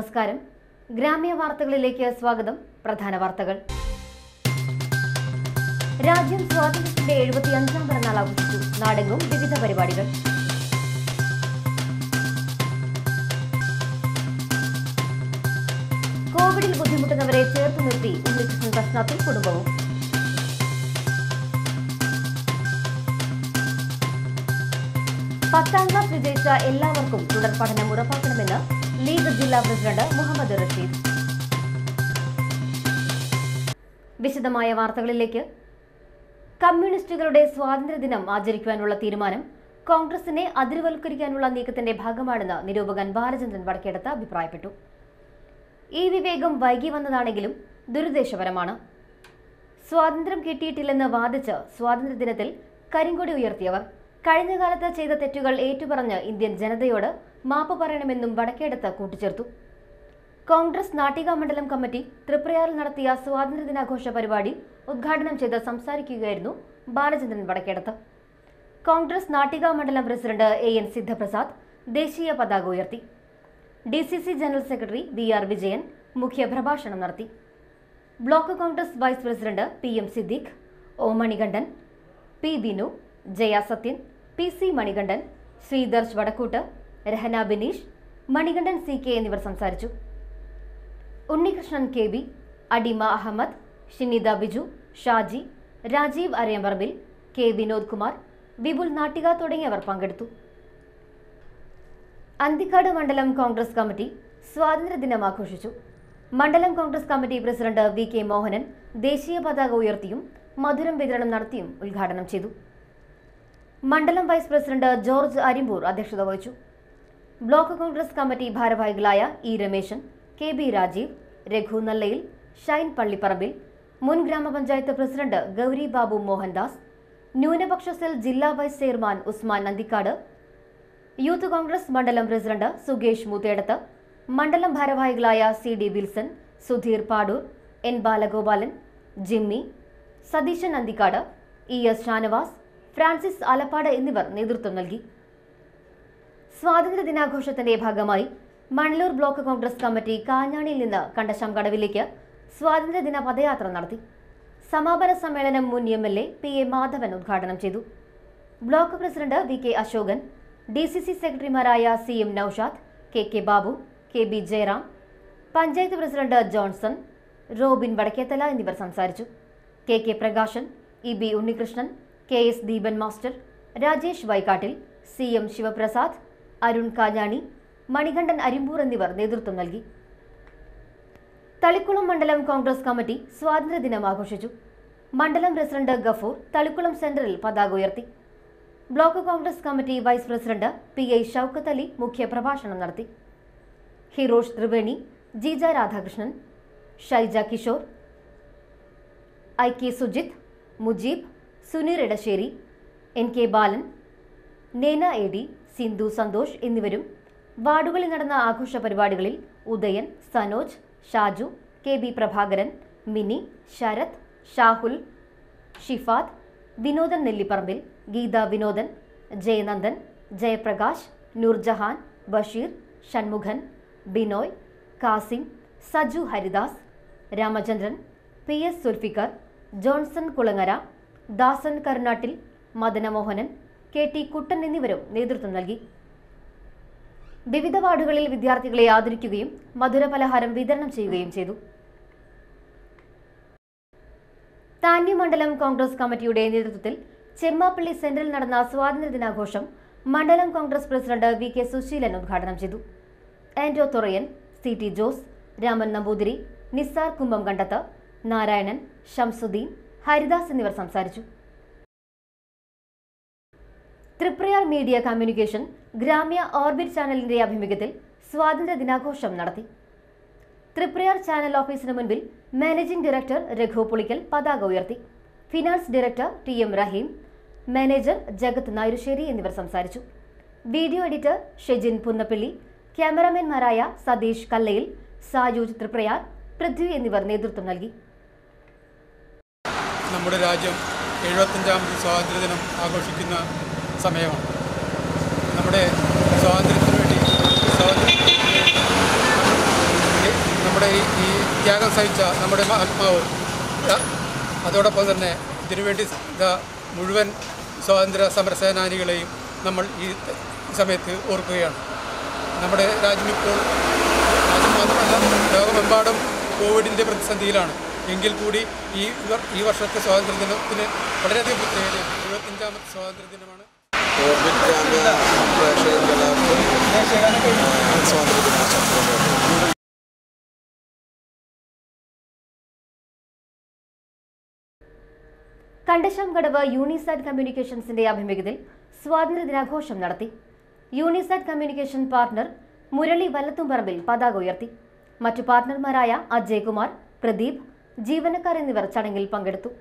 നമസ്കാരം ഗ്രാമ്യ വാർത്തകളിലേക്ക് സ്വാഗതം പ്രധാന വാർത്തകൾ രാജ്യം സ്വാതന്ത്ര്യത്തിന്റെ എഴുപത്തിയഞ്ചാം പിറന്നാൾ ആഘോഷിച്ചു നാടെങ്ങും വിവിധ പരിപാടികൾ കോവിഡിൽ ബുദ്ധിമുട്ടുന്നവരെ ചേർത്ത് നിർത്തി ഉണ്ണികൃഷ്ണൻ പ്രശ്നത്തിൽ കുടുംബവും പത്താം ക്ലാസ് വിജയിച്ച എല്ലാവർക്കും തുടർ പഠനം ഉറപ്പാക്കണമെന്ന് ലീഗ് ജില്ലാ പ്രസിഡന്റ് മുഹമ്മദ് റഷീദ് വിശദമായ വാർത്തകളിലേക്ക് കമ്മ്യൂണിസ്റ്റുകളുടെ സ്വാതന്ത്ര്യദിനം ആചരിക്കുവാനുള്ള തീരുമാനം കോൺഗ്രസിനെ അതിർവൽക്കരിക്കാനുള്ള നീക്കത്തിന്റെ ഭാഗമാണെന്ന് നിരൂപകൻ ബാലചന്ദ്രൻ വടക്കേടത്ത് അഭിപ്രായപ്പെട്ടു ഈ വിവേകം വൈകി വന്നതാണെങ്കിലും ദുരുദ്ദേശപരമാണ് സ്വാതന്ത്ര്യം കിട്ടിയിട്ടില്ലെന്ന് വാദിച്ച് സ്വാതന്ത്ര്യദിനത്തിൽ കരിങ്കൊടി ഉയർത്തിയവർ കഴിഞ്ഞ കാലത്ത് ചെയ്ത തെറ്റുകൾ ഏറ്റുപറഞ്ഞ് ഇന്ത്യൻ ജനതയോട് മാപ്പ് പറയണമെന്നും വടക്കേടത്ത് കൂട്ടിച്ചേർത്തു കോൺഗ്രസ് നാട്ടിക മണ്ഡലം കമ്മിറ്റി തൃപ്രയാറിൽ നടത്തിയ സ്വാതന്ത്ര്യദിനാഘോഷ പരിപാടി ഉദ്ഘാടനം ചെയ്ത് സംസാരിക്കുകയായിരുന്നു ബാലചന്ദ്രൻ വടക്കേടത്ത് കോൺഗ്രസ് നാട്ടിക മണ്ഡലം പ്രസിഡന്റ് എ എൻ സിദ്ധപ്രസാദ് ദേശീയ പതാക ഉയർത്തി D C C general secretary V R Vijayan മുഖ്യപ്രഭാഷണം നടത്തി block Congress vice president P M Siddique O Manikandan P Binu Jaya Sathyan P C Manikandan Sreedarsh Vadakkoot Rahana Bineesh Manikandan C K എന്നിവർ സംസാരിച്ചു ഉണ്ണികൃഷ്ണൻ കെ ബി അടിമ അഹമ്മദ് ഷിനിത ബിജു ഷാജി രാജീവ് അരയമ്പറമ്പിൽ കെ വിനോദ് കുമാർ വിപുൽ നാട്ടിക തുടങ്ങിയവർ പങ്കെടുത്തു അന്തിക്കാട് മണ്ഡലം കോൺഗ്രസ് കമ്മിറ്റി സ്വാതന്ത്ര്യദിനം ആഘോഷിച്ചു മണ്ഡലം Congress committee president V K Mohanan ദേശീയ പതാക ഉയർത്തിയും മധുരം വിതരണം നടത്തിയും ഉദ്ഘാടനം ചെയ്തു മണ്ഡലം വൈസ് പ്രസിഡന്റ് ജോർജ് അരിമ്പൂർ അധ്യക്ഷത വഹിച്ചു ബ്ലോക്ക് കോൺഗ്രസ് കമ്മിറ്റി ഭാരവാഹികളായ E Rameshan K B Rajeev Raghu Nallayil Shine Pallipparambil മുൻ ഗ്രാമപഞ്ചായത്ത് പ്രസിഡന്റ് ഗൗരി ബാബു മോഹൻദാസ് ന്യൂനപക്ഷ സെൽ ജില്ലാ vice chairman Usman Nandikkad youth Congress മണ്ഡലം പ്രസിഡന്റ് സുകേഷ് മൂത്തേടത്ത് മണ്ഡലം ഭാരവാഹികളായ C D Wilson Sudheer Padoor N Balagopalan Jimmy Satheesan Anthikad E S Shanavas Francis Alappad എന്നിവർ നേതൃത്വം നൽകി സ്വാതന്ത്ര്യ ദിനാഘോഷത്തിന്റെ ഭാഗമായി മണലൂർ ബ്ലോക്ക് കോൺഗ്രസ് കമ്മിറ്റി കാഞ്ഞാണിയിൽ നിന്ന് കണ്ടശം കടവിലേക്ക് സ്വാതന്ത്ര്യദിന പദയാത്ര നടത്തി സമാപന സമ്മേളനം മുൻ M L A P A Madhavan ഉദ്ഘാടനം ചെയ്തു block president V K Ashokan D C C സെക്രട്ടറിമാരായ C M Noushad K K Babu K B Jayaram panchayat president Johnson Robin Vadakkethala എന്നിവർ സംസാരിച്ചു K K Prakashan E B Unnikrishnan K S Deepan master Rajesh Vaikkattil C M Sivaprasad Arun Kanjani Manikandan Arimbur എന്നിവർ നേതൃത്വം നൽകി തളിക്കുളം മണ്ഡലം കോൺഗ്രസ് കമ്മിറ്റി സ്വാതന്ത്ര്യദിനം ആഘോഷിച്ചു മണ്ഡലം പ്രസിഡന്റ് ഗഫൂർ തളിക്കുളം സെന്ററിൽ പതാക ഉയർത്തി block Congress committee vice president P I Shoukath Ali മുഖ്യപ്രഭാഷണം നടത്തി Hirosh Triveni Jeeja Radhakrishnan Shaija Kishore I K Sujith Mujeeb Suneer Edassery N K Balan Nena A D Sindhu Santhosh എന്നിവരും വാർഡുകളിൽ നടന്ന ആഘോഷ പരിപാടികളിൽ Udayan Sanoj Shaju K B Prabhakaran Mini Sarath Shahul Shifad Vinodan Nellipparambil Geetha Vinodan Jayanandan Jayaprakash Noorjahan Basheer Shanmukhan Binoy Kasim Saju Haridas Ramachandran P S Sulfiker Johnson Kulangara ദാസൻ കരുണാട്ടിൽ മദനമോഹനൻ കെ ടി കുട്ടൻ എന്നിവരും നേതൃത്വം നൽകി വിവിധ വാർഡുകളിൽ വിദ്യാർത്ഥികളെ ആദരിക്കുകയും മധുരപലഹാരം വിതരണം ചെയ്യുകയും ചെയ്തു താന്യ മണ്ഡലം കോൺഗ്രസ് കമ്മിറ്റിയുടെ നേതൃത്വത്തിൽ ചെമ്മാപ്പള്ളി സെന്ററിൽ നടന്ന സ്വാതന്ത്ര്യദിനാഘോഷം മണ്ഡലം Congress president V K Susheelan ഉദ്ഘാടനം ചെയ്തു ആൻഡോ തൊറയൻ സി ടി ജോസ് രാമൻ നമ്പൂതിരി നിസാർ കുമ്പം കണ്ടത്ത് നാരായണൻ ഷംസുദ്ദീൻ ഹരിദാസ് എന്നിവർ സംസാരിച്ചു Triprayar media communication Gramya Orbit ചാനലിന്റെ ആഭിമുഖ്യത്തിൽ സ്വാതന്ത്ര്യ ദിനാഘോഷം നടത്തി ത്രിപ്രയാർ ചാനൽ ഓഫീസിന് മുൻപിൽ മാനേജിംഗ് ഡയറക്ടർ രഘു പുളിക്കൽ പതാക ഉയർത്തി finance director T M Raheem manager Jagath Nayarussery എന്നിവർ സംസാരിച്ചു വീഡിയോ എഡിറ്റർ ഷെജിൻ പുന്നപ്പള്ളി ക്യാമറാമാൻമാരായ സതീഷ് കല്ലയിൽ സായൂജ് ത്രിപ്രയാർ പൃഥ്വി എന്നിവർ നേതൃത്വം നൽകി നമ്മുടെ രാജ്യം എഴുപത്തഞ്ചാമത് സ്വാതന്ത്ര്യദിനം ആഘോഷിക്കുന്ന സമയമാണ് നമ്മുടെ സ്വാതന്ത്ര്യത്തിന് വേണ്ടി സ്വാതന്ത്ര്യത്തിന് വേണ്ടി നമ്മുടെ ഈ ഈ ത്യാഗം സഹിച്ച നമ്മുടെ ആത്മാവ് ആ, അതോടൊപ്പം തന്നെ ഇതിനുവേണ്ടി ഇതാ മുഴുവൻ സ്വാതന്ത്ര്യ സമര സേനാനികളെയും നമ്മൾ ഈ സമയത്ത് ഓർക്കുകയാണ് നമ്മുടെ രാജ്യം ഇപ്പോൾ രാജ്യം മാത്രമല്ല ലോകമെമ്പാടും കോവിഡിൻ്റെ പ്രതിസന്ധിയിലാണ് എങ്കിൽ കൂടി ഈ വർ- ഈ വർഷത്തെ സ്വാതന്ത്ര്യ ദിനത്തിന് വളരെയധികം പ്രത്യേകത എഴുപത്തഞ്ചാമത്തെ സ്വാതന്ത്ര്യ ദിനമാണ് ഓർബിറ്റ് ക്യാമ്പ് പ്രേക്ഷകർക്കെല്ലാവർക്കും സ്വാതന്ത്ര്യ ദിനാശംസകൾ കണ്ടശാംകടവ് യൂണിസാറ്റ് കമ്മ്യൂണിക്കേഷൻസിന്റെ ആഭിമുഖ്യത്തിൽ സ്വാതന്ത്ര്യ ദിനാഘോഷം നടത്തി Unisat communication partner Murali Vallathumparambil പതാക ഉയർത്തി മറ്റു പാർട്ണർമാരായ അജയ് കുമാർ പ്രദീപ് ജീവനക്കാർ എന്നിവർ ചടങ്ങിൽ പങ്കെടുത്തു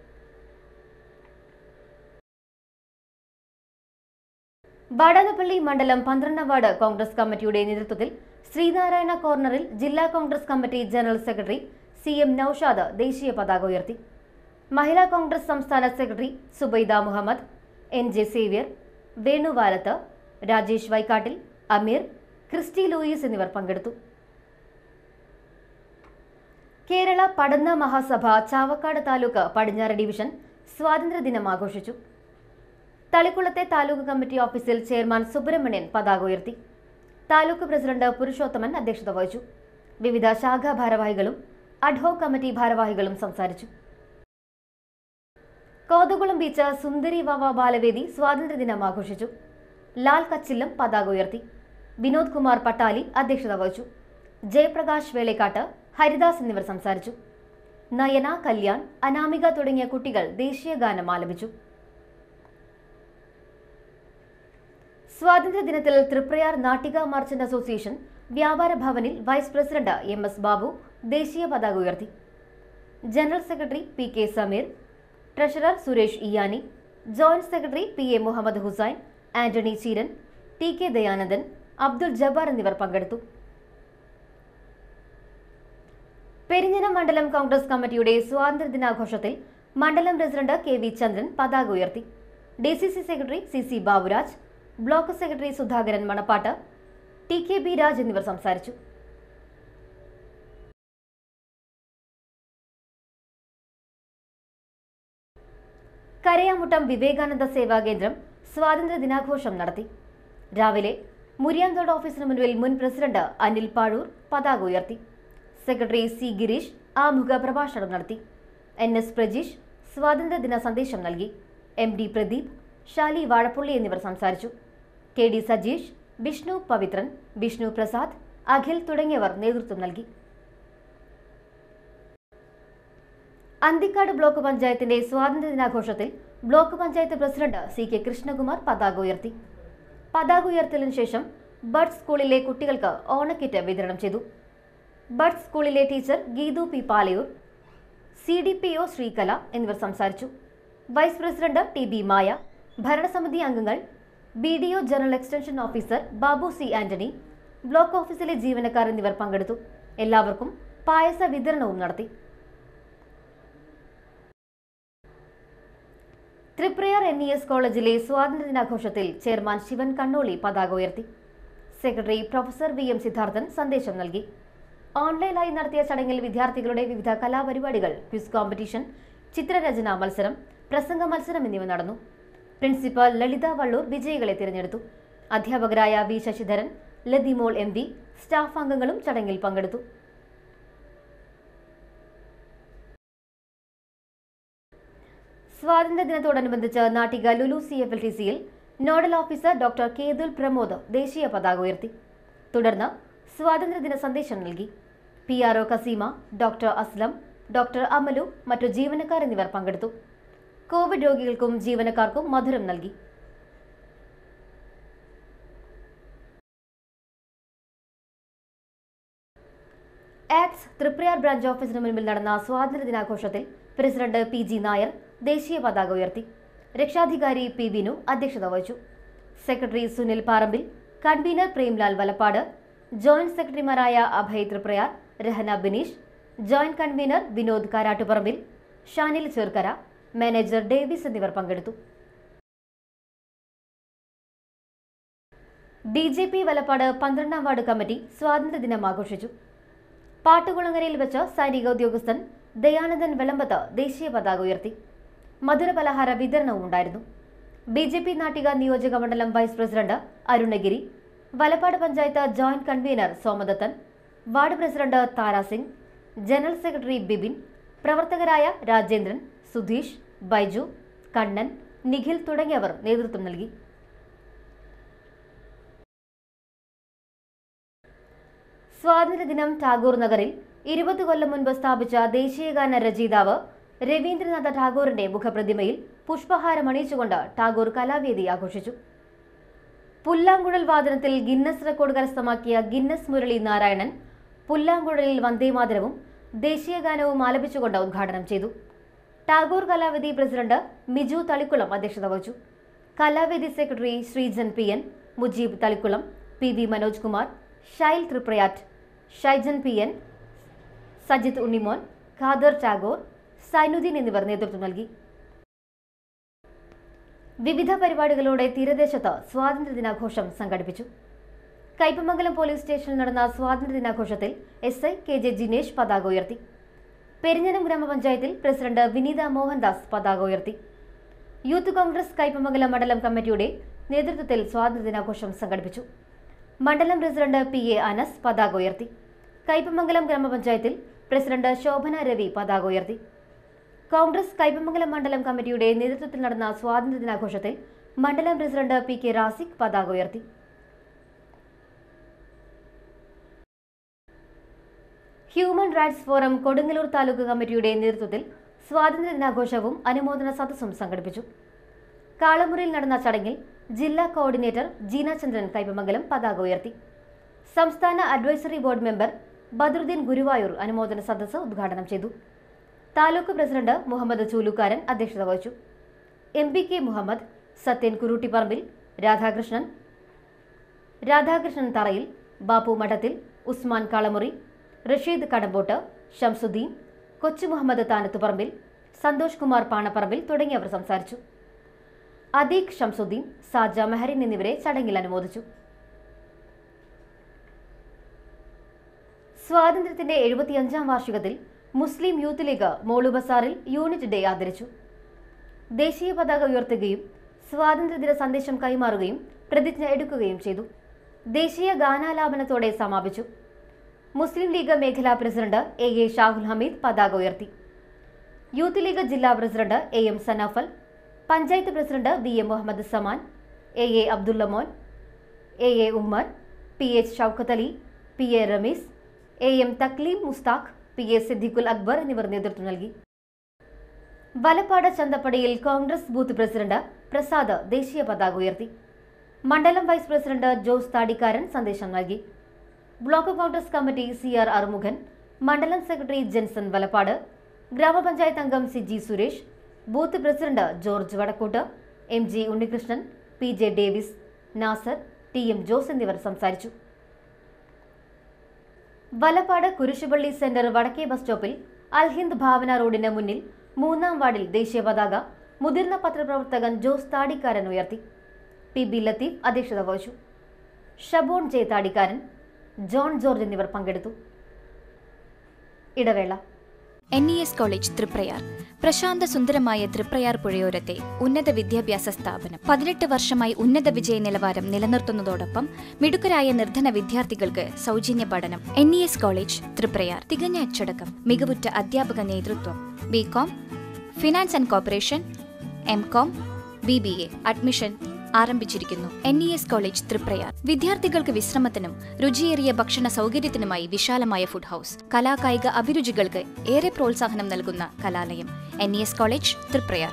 വാടാനപ്പള്ളി മണ്ഡലം പന്ത്രണ്ടാം വാർഡ് കോൺഗ്രസ് കമ്മിറ്റിയുടെ നേതൃത്വത്തിൽ ശ്രീനാരായണ കോർണറിൽ ജില്ലാ Congress committee general secretary C M Noushad ദേശീയ പതാക ഉയർത്തി മഹിളാ കോൺഗ്രസ് സംസ്ഥാന secretary Subaida Muhammed N J Xavier Venuvalath Rajesh Vaikkattil Ameer Christy Louis എന്നിവർ പങ്കെടുത്തു കേരള പഠന മഹാസഭ ചാവക്കാട് താലൂക്ക് പടിഞ്ഞാറ് ഡിവിഷൻ സ്വാതന്ത്ര്യദിനം ആഘോഷിച്ചു തളിക്കുളത്തെ താലൂക്ക് കമ്മിറ്റി ഓഫീസിൽ ചെയർമാൻ സുബ്രഹ്മണ്യൻ പതാക ഉയർത്തി താലൂക്ക് പ്രസിഡന്റ് പുരുഷോത്തമൻ അധ്യക്ഷത വഹിച്ചു വിവിധ ശാഖാ ഭാരവാഹികളും അഡ്ഹോ കമ്മിറ്റി ഭാരവാഹികളും സംസാരിച്ചു കോതകുളം ബീച്ച് സുന്ദരി വാവ ബാലവേദി സ്വാതന്ത്ര്യദിനം ആഘോഷിച്ചു ലാൽ കച്ചില്ലം പതാക ഉയർത്തി വിനോദ് കുമാർ പട്ടാലി അധ്യക്ഷത വഹിച്ചു ജയപ്രകാശ് വേളേക്കാട്ട് ഹരിദാസ് എന്നിവർ സംസാരിച്ചു നയന കല്യാൺ അനാമിക തുടങ്ങിയ കുട്ടികൾ ദേശീയ ഗാനം ആലപിച്ചു സ്വാതന്ത്ര്യദിനത്തിൽ തൃപ്രയാർ നാട്ടിക മർച്ചന്റ് അസോസിയേഷൻ വ്യാപാര ഭവനിൽ vice president M S Babu ദേശീയ പതാക ഉയർത്തി general secretary P K Sameer treasurer Suresh Iyani joint secretary P A Muhammed Hussain Antony Cheeran T K Dayanandan Abdul Jabbar എന്നിവർ പങ്കെടുത്തു പെരിഞ്ഞനം മണ്ഡലം കോൺഗ്രസ് കമ്മിറ്റിയുടെ സ്വാതന്ത്ര്യദിനാഘോഷത്തിൽ മണ്ഡലം പ്രസിഡന്റ് കെ വി ചന്ദ്രൻ പതാക ഉയർത്തി D C C secretary C C Baburaj block secretary Sudhakaran Manappatt T K B Raj എന്നിവർ സംസാരിച്ചു കരയാമുട്ടം വിവേകാനന്ദ സേവാ കേന്ദ്രം സ്വാതന്ത്ര്യ ദിനാഘോഷം നടത്തി രാവിലെ മുരിയാന്തോട് ഓഫീസിന് മുൻപിൽ മുൻ പ്രസിഡന്റ് അനിൽ പാഴൂർ പതാക ഉയർത്തി സെക്രട്ടറി സി ഗിരീഷ് ആമുഖ പ്രഭാഷണം നടത്തി എൻ എസ് പ്രജീഷ് സ്വാതന്ത്ര്യദിന സന്ദേശം നൽകി എം ഡി പ്രദീപ് ഷാലി വാഴപ്പുള്ളി എന്നിവർ സംസാരിച്ചു കെ ഡി സജീഷ് വിഷ്ണു പവിത്രൻ വിഷ്ണു പ്രസാദ് അഖിൽ തുടങ്ങിയവർ നേതൃത്വം നൽകി അന്തിക്കാട് ബ്ലോക്ക് പഞ്ചായത്തിന്റെ സ്വാതന്ത്ര്യ ദിനാഘോഷത്തിൽ block panchayat president C K Krishnakumar പതാക ഉയർത്തി പതാക ഉയർത്തലിന് ശേഷം ബഡ് സ്കൂളിലെ കുട്ടികൾക്ക് ഓണക്കിറ്റ് വിതരണം ചെയ്തു ബഡ് സ്കൂളിലെ teacher Geethu P Palayoor C D P O Sreekala എന്നിവർ സംസാരിച്ചു vice president T B Maya ഭരണസമിതി അംഗങ്ങൾ B D O general extension officer Babu C Antony block ഓഫീസിലെ ജീവനക്കാർ എന്നിവർ പങ്കെടുത്തു എല്ലാവർക്കും പായസ വിതരണവും നടത്തി തൃപ്രയാർ എൻ ഇ എസ് കോളേജിലെ സ്വാതന്ത്ര്യദിനാഘോഷത്തിൽ ചെയർമാൻ ശിവൻ കണ്ണോളി പതാക ഉയർത്തി secretary professor V M Sidharthan സന്ദേശം നൽകി ഓൺലൈനായി നടത്തിയ ചടങ്ങിൽ വിദ്യാർത്ഥികളുടെ വിവിധ കലാപരിപാടികൾ ക്വിസ് കോമ്പറ്റീഷൻ ചിത്രരചനാ മത്സരം പ്രസംഗ മത്സരം എന്നിവ നടന്നു പ്രിൻസിപ്പൽ ലളിത വള്ളൂർ വിജയികളെ തിരഞ്ഞെടുത്തു അധ്യാപകരായ V Sasidharan Lathimol M V staff അംഗങ്ങളും ചടങ്ങിൽ പങ്കെടുത്തു സ്വാതന്ത്ര്യദിനത്തോടനുബന്ധിച്ച് Nattika Lulu C F L T സിയിൽ nodal officer doctor Kethul Pramod ദേശീയ പതാക ഉയർത്തി തുടർന്ന് സ്വാതന്ത്ര്യദിന സന്ദേശം നൽകി P R O Kaseema doctor Aslam doctor Amalu മറ്റു ജീവനക്കാർ എന്നിവർ പങ്കെടുത്തു കോവിഡ് രോഗികൾക്കും ജീവനക്കാർക്കും മധുരം നൽകി ആക്സ് തൃപ്രയാർ ബ്രാഞ്ച് ഓഫീസിന് മുൻപിൽ നടന്ന സ്വാതന്ത്ര്യ ദിനാഘോഷത്തിൽ പ്രസിഡന്റ് പി ജി നായർ ദേശീയ പതാക ഉയർത്തി രക്ഷാധികാരി പി വിനു അധ്യക്ഷത വഹിച്ചു secretary Sunil Parambil convener Premlal Valappad joint സെക്രട്ടറിമാരായ Abhay Triprayar Rahana Bineesh joint convener Vinod Karattuparambil Shanil Cherkara manager Davis എന്നിവർ പങ്കെടുത്തു ഡി ജെ പി വലപ്പാട് പന്ത്രണ്ടാം വാർഡ് കമ്മിറ്റി സ്വാതന്ത്ര്യദിനം ആഘോഷിച്ചു പാട്ടുകുളങ്ങരയിൽ വെച്ച് സൈനിക ഉദ്യോഗസ്ഥൻ ദയാനന്ദൻ വെളമ്പത്ത് ദേശീയ പതാക ഉയർത്തി മധുര പലഹാര വിതരണവും ഉണ്ടായിരുന്നു ബി ജെ പി നാട്ടിക നിയോജക മണ്ഡലം vice president Arunagiri Valappad panchayat joint convener Somadathan ward president Tarasingh general secretary Bibin പ്രവർത്തകരായ രാജേന്ദ്രൻ സുധീഷ് ബൈജു കണ്ണൻ നിഖിൽ തുടങ്ങിയവർ നേതൃത്വം നൽകി സ്വാതന്ത്ര്യദിനം ടാഗോർ നഗറിൽ ഇരുപത് കൊല്ലം മുൻപ് സ്ഥാപിച്ച ദേശീയഗാന രചയിതാവ് രവീന്ദ്രനാഥ ടാഗോറിന്റെ മുഖപ്രതിമയിൽ പുഷ്പഹാരം അണിയിച്ചുകൊണ്ട് ടാഗോർ കലാവേദി ആഘോഷിച്ചു പുല്ലാങ്കുഴൽ വാദനത്തിൽ ഗിന്നസ് റെക്കോർഡ് കരസ്ഥമാക്കിയ ഗിന്നസ് മുരളി നാരായണൻ പുല്ലാങ്കുഴലിൽ വന്ദേമാതരവും ദേശീയഗാനവും ആലപിച്ചുകൊണ്ട് ഉദ്ഘാടനം ചെയ്തു ടാഗോർ കലാവേദി പ്രസിഡന്റ് മിജു തളിക്കുളം അധ്യക്ഷത വഹിച്ചു Kalavedi secretary Sreejan P N Mujeeb Thalikulam P V Manoj Kumar Shail Triprayatt Shaijan P N Sajith Unnimon Khader Tagore Sainuddin എന്നിവർ നേതൃത്വം നൽകി വിവിധ പരിപാടികളോടെ തീരദേശത്ത് സ്വാതന്ത്ര്യദിനാഘോഷം സംഘടിപ്പിച്ചു കയ്പമംഗലം പോലീസ് സ്റ്റേഷനിൽ നടന്ന സ്വാതന്ത്ര്യദിനാഘോഷത്തിൽ S I K J Jinesh പതാക ഉയർത്തി പെരിഞ്ഞനം ഗ്രാമപഞ്ചായത്തിൽ പ്രസിഡന്റ് വിനീത മോഹൻദാസ് പതാക ഉയർത്തി യൂത്ത് കോൺഗ്രസ് കയ്പമംഗലം മണ്ഡലം കമ്മിറ്റിയുടെ നേതൃത്വത്തിൽ സ്വാതന്ത്ര്യദിനാഘോഷം സംഘടിപ്പിച്ചു മണ്ഡലം പ്രസിഡന്റ് പി എ അനസ് പതാക ഉയർത്തി കയ്പമംഗലം ഗ്രാമപഞ്ചായത്തിൽ പ്രസിഡന്റ് ശോഭന രവി പതാക ഉയർത്തി കോൺഗ്രസ് കയ്പമംഗലം മണ്ഡലം കമ്മിറ്റിയുടെ നേതൃത്വത്തിൽ നടന്ന സ്വാതന്ത്ര്യദിനാഘോഷത്തിൽ മണ്ഡലം പ്രസിഡന്റ് പി കെ റാസിഖ് പതാക ഉയർത്തി human rights forum Kodungallur taluk കമ്മിറ്റിയുടെ നേതൃത്വത്തിൽ സ്വാതന്ത്ര്യദിനാഘോഷവും അനുമോദന സദസ്സും സംഘടിപ്പിച്ചു കാളമുറിയിൽ നടന്ന ചടങ്ങിൽ ജില്ലാ കോർഡിനേറ്റർ ജീന ചന്ദ്രൻ കൈപ്പമംഗലം പതാക ഉയർത്തി സംസ്ഥാന advisory board member Badaruddin Guruvayur അനുമോദന സദസ്സ് ഉദ്ഘാടനം ചെയ്തു താലൂക്ക് പ്രസിഡന്റ് മുഹമ്മദ് ചൂലുക്കാരൻ അധ്യക്ഷത വഹിച്ചു M P K Muhammed Sathyan Kuruttipparambil Radhakrishnan Radhakrishnan Tharayil Bappu മഠത്തിൽ ഉസ്മാൻ കാളമുറി റഷീദ് കടമ്പോട്ട് ഷംസുദ്ദീൻ കൊച്ചു മുഹമ്മദ് താനത്തുപറമ്പിൽ സന്തോഷ് കുമാർ പാണപ്പറമ്പിൽ തുടങ്ങിയവർ സംസാരിച്ചു അദീഖ് ഷംസുദ്ദീൻ സാജ മെഹറിൻ എന്നിവരെ ചടങ്ങിൽ അനുമോദിച്ചു സ്വാതന്ത്ര്യത്തിന്റെ എഴുപത്തിയഞ്ചാം വാർഷികത്തിൽ മുസ്ലിം യൂത്ത് ലീഗ് മോളു ബസാറിൽ യൂണിറ്റ് ഡേ ആദരിച്ചു ദേശീയ പതാക ഉയർത്തുകയും സ്വാതന്ത്ര്യദിന സന്ദേശം കൈമാറുകയും പ്രതിജ്ഞ എടുക്കുകയും ചെയ്തു ദേശീയ ഗാനാലാപനത്തോടെ സമാപിച്ചു മുസ്ലിം ലീഗ് മേഖലാ president A A Shahul Hameed പതാക ഉയർത്തി യൂത്ത് ലീഗ് ജില്ലാ president A M Sanafal panchayat president V M Muhammed Saman A A Abdullamon A A Ummer P H Shoukath Ali P A Rameez A M Thakleem Mushtaq P A Siddiqul Akbar എന്നിവർ നേതൃത്വം നൽകി വലപ്പാട് ചന്തപ്പടിയിൽ കോൺഗ്രസ് ബൂത്ത് പ്രസിഡന്റ് പ്രസാദ് ദേശീയ പതാക ഉയർത്തി മണ്ഡലം വൈസ് പ്രസിഡന്റ് ജോസ് താടിക്കാരൻ സന്ദേശം നൽകി block Congress committee C R Arumukhan മണ്ഡലം സെക്രട്ടറി ജെൻസൺ വലപ്പാട് ഗ്രാമപഞ്ചായത്ത് അംഗം C G Suresh booth president George Vadakkoot M G Unnikrishnan P J Davis Nasar T M Jose എന്നിവർ സംസാരിച്ചു വലപ്പാട് കുരിശുപള്ളി സെന്റർ വടക്കേ ബസ് സ്റ്റോപ്പിൽ അൽഹിന്ദ് ഭാവന റോഡിന് മുന്നിൽ മൂന്നാം വാർഡിൽ ദേശീയ പതാക മുതിർന്ന പത്രപ്രവർത്തകൻ ജോസ് താടിക്കാരൻ ഉയർത്തി പി ബി ലത്തീഫ് അധ്യക്ഷത വഹിച്ചു Shabon J Thadikkaran John George എന്നിവർ പങ്കെടുത്തു ഇടവേള N E S college Triprayar പ്രശാന്ത സുന്ദരമായ തൃപ്രയാർ പുഴയോരത്തെ ഉന്നത വിദ്യാഭ്യാസ സ്ഥാപനം പതിനെട്ട് വർഷമായി ഉന്നത വിജയ നിലവാരം നിലനിർത്തുന്നതോടൊപ്പം മിടുക്കരായ നിർധന വിദ്യാർത്ഥികൾക്ക് സൗജന്യ പഠനം N E S college Triprayar തികഞ്ഞ അച്ചടക്കം മികവുറ്റ അധ്യാപക നേതൃത്വം B Com finance and corporation M Com B B A admission ആരംഭിച്ചിരിക്കുന്നു N E S college Triprayar വിദ്യാർത്ഥികൾക്ക് വിശ്രമത്തിനും രുചിയേറിയ ഭക്ഷണ സൗകര്യത്തിനുമായി വിശാലമായ ഫുഡ് ഹൗസ് കലാകായിക അഭിരുചികൾക്ക് ഏറെ പ്രോത്സാഹനം നൽകുന്ന കലാലയം N E S college Triprayar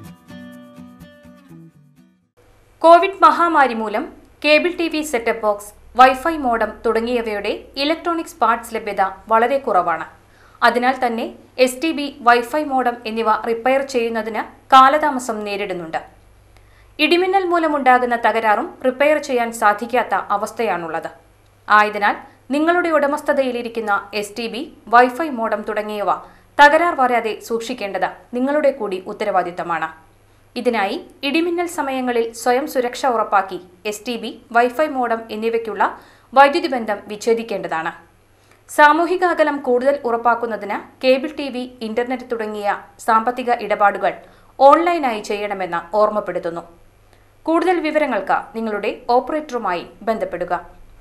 Covid മഹാമാരി മൂലം cable T V setup box WiFi modem തുടങ്ങിയവയുടെ ഇലക്ട്രോണിക്സ് പാർട്സ് ലഭ്യത വളരെ കുറവാണ് അതിനാൽ തന്നെ S T B WiFi modem എന്നിവ റിപ്പയർ ചെയ്യുന്നതിന് കാലതാമസം നേരിടുന്നുണ്ട് ഇടിമിന്നൽ മൂലമുണ്ടാകുന്ന തകരാറും റിപ്പയർ ചെയ്യാൻ സാധിക്കാത്ത അവസ്ഥയാണുള്ളത് ആയതിനാൽ നിങ്ങളുടെ ഉടമസ്ഥതയിലിരിക്കുന്ന S T B WiFi modem തുടങ്ങിയവ തകരാർ വരാതെ സൂക്ഷിക്കേണ്ടത് നിങ്ങളുടെ കൂടി ഉത്തരവാദിത്തമാണ് ഇതിനായി ഇടിമിന്നൽ സമയങ്ങളിൽ സ്വയം സുരക്ഷ ഉറപ്പാക്കി S T B WiFi modem എന്നിവയ്ക്കുള്ള വൈദ്യുതി ബന്ധം വിച്ഛേദിക്കേണ്ടതാണ് സാമൂഹിക അകലം കൂടുതൽ ഉറപ്പാക്കുന്നതിന് കേബിൾ ടി വി ഇന്റർനെറ്റ് തുടങ്ങിയ സാമ്പത്തിക ഇടപാടുകൾ ഓൺലൈനായി ചെയ്യണമെന്ന് ഓർമ്മപ്പെടുത്തുന്നു കൂടുതൽ വിവരങ്ങൾക്ക് നിങ്ങളുടെ ഓപ്പറേറ്ററുമായി ബന്ധപ്പെടുക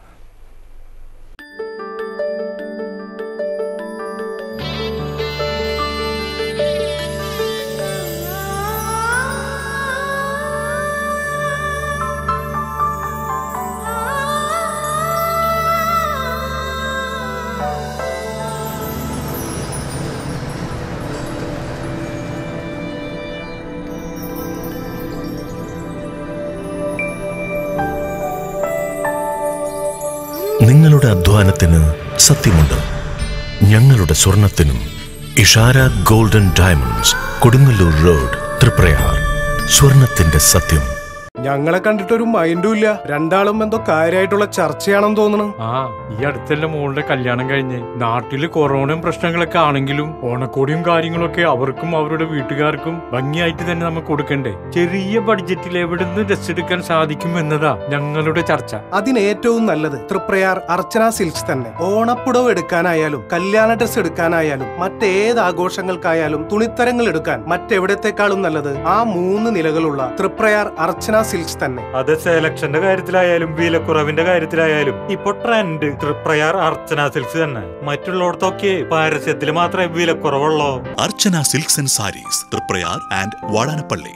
നിങ്ങളുടെ അധ്വാനത്തിന് സത്യമുണ്ട് ഞങ്ങളുടെ സ്വർണത്തിനും Ishara golden diamonds Kodungallur road Triprayar സ്വർണത്തിന്റെ സത്യം ഞങ്ങളെ കണ്ടിട്ടൊരു മൈൻഡും ഇല്ല രണ്ടാളും എന്തോ കാര്യമായിട്ടുള്ള ചർച്ചയാണെന്ന് തോന്നുന്നു ആ ഈ അടുത്തല്ല മോളുടെ കല്യാണം കഴിഞ്ഞ് നാട്ടില് കൊറോണയും പ്രശ്നങ്ങളൊക്കെ ആണെങ്കിലും ഓണക്കോടിയും കാര്യങ്ങളൊക്കെ അവർക്കും അവരുടെ വീട്ടുകാർക്കും ഭംഗിയായിട്ട് തന്നെ നമുക്ക് കൊടുക്കണ്ടേ ചെറിയ ബഡ്ജറ്റിൽ എവിടെ നിന്ന് ഡ്രസ് എടുക്കാൻ സാധിക്കും എന്നതാ ഞങ്ങളുടെ ചർച്ച അതിന് ഏറ്റവും നല്ലത് തൃപ്രയാർ അർച്ചന സിൽക്സ് തന്നെ ഓണപ്പുടവ് എടുക്കാനായാലും കല്യാണ ഡ്രസ് എടുക്കാനായാലും മറ്റേത് ആഘോഷങ്ങൾക്കായാലും തുണിത്തരങ്ങൾ എടുക്കാൻ മറ്റെവിടത്തെക്കാളും നല്ലത് ആ മൂന്ന് നിലകളുള്ള തൃപ്രയാർ അർച്ചന സിൽക്സ് തന്നെ അത് സെലക്ഷന്റെ കാര്യത്തിലായാലും വിലക്കുറവിന്റെ കാര്യത്തിലായാലും ഇപ്പൊ ട്രെൻഡ് തൃപ്രയാർ അർച്ചന സിൽക്സ് തന്നെ മറ്റുള്ളടത്തൊക്കെ പരസ്യത്തിൽ മാത്രമേ വിലക്കുറവുള്ളൂ Archana silks and sarees Triprayar and Vadanappally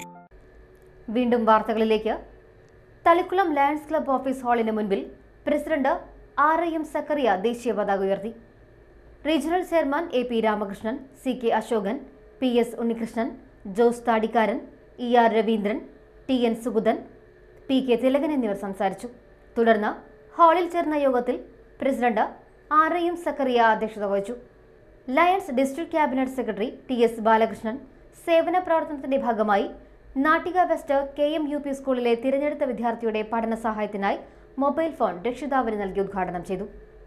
വീണ്ടും വാർത്തകളിലേക്ക് തളിക്കുളം ലയൺസ് ക്ലബ് ഓഫീസ് ഹാളിന് മുൻപിൽ president R I M Zacharia ദേശീയ പതാക ഉയർത്തി regional chairman A P Ramakrishnan C K Ashokan P S Unnikrishnan Jose Thadikkaran E R Raveendran T N Suguthan P K Thilakan എന്നിവർ സംസാരിച്ചു തുടർന്ന് ഹാളിൽ ചേർന്ന യോഗത്തിൽ president R I M Zacharia അധ്യക്ഷത വഹിച്ചു lions district cabinet secretary T S Balakrishnan സേവന പ്രവർത്തനത്തിന്റെ ഭാഗമായി Nattika west K M U P സ്കൂളിലെ തിരഞ്ഞെടുത്ത വിദ്യാർത്ഥിയുടെ പഠന സഹായത്തിനായി മൊബൈൽ ഫോൺ രക്ഷിതാവിന് നൽകി ഉദ്ഘാടനം ചെയ്തു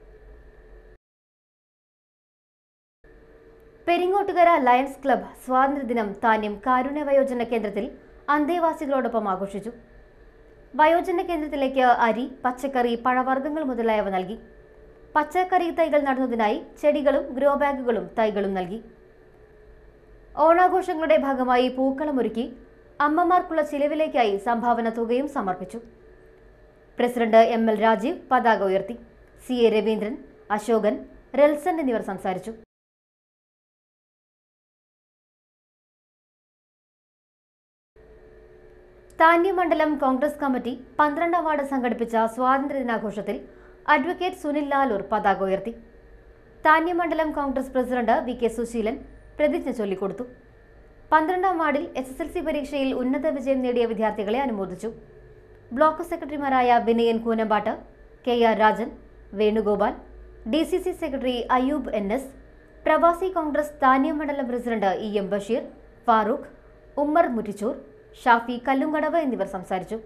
പെരിങ്ങോട്ടുകര ലയൺസ് ക്ലബ് സ്വാതന്ത്ര്യദിനം താന്യം കാരുണ്യ വയോജന കേന്ദ്രത്തിൽ അന്തേവാസികളോടൊപ്പം ആഘോഷിച്ചു വയോജന കേന്ദ്രത്തിലേക്ക് അരി പച്ചക്കറി പഴവർഗ്ഗങ്ങൾ മുതലായവ നൽകി പച്ചക്കറി തൈകൾ നടുന്നതിനായി ചെടികളും ഗ്രോ ബാഗുകളും തൈകളും നൽകി ഓണാഘോഷങ്ങളുടെ ഭാഗമായി പൂക്കളമൊരുക്കി അമ്മമാർക്കുള്ള ചിലവിലേക്കായി സംഭാവന തുകയും സമർപ്പിച്ചു പ്രസിഡന്റ് എം എൽ രാജീവ് പതാക ഉയർത്തി സി എ രവീന്ദ്രൻ അശോകൻ റെൽസൺ എന്നിവർ സംസാരിച്ചു താന്യമണ്ഡലം കോൺഗ്രസ് കമ്മിറ്റി പന്ത്രണ്ടാം വാർഡ് സംഘടിപ്പിച്ച സ്വാതന്ത്ര്യദിനാഘോഷത്തിൽ അഡ്വക്കേറ്റ് സുനിൽ ലാലൂർ പതാക ഉയർത്തി താന്യമണ്ഡലം Congress president V K Susheelan പ്രതിജ്ഞ ചൊല്ലിക്കൊടുത്തു പന്ത്രണ്ടാം വാർഡിൽ എസ് എസ് എൽ സി പരീക്ഷയിൽ ഉന്നത വിജയം നേടിയ വിദ്യാർത്ഥികളെ അനുമോദിച്ചു ബ്ലോക്ക് സെക്രട്ടറിമാരായ Vinayan Koonampattu K R Rajan Venugopal D C C secretary Ayoob N S Pravasi Congress താന്യമണ്ഡലം president E M Basheer Farooq Ummer Muttichur Shafi Kallungadavu എന്നിവർ സംസാരിച്ചു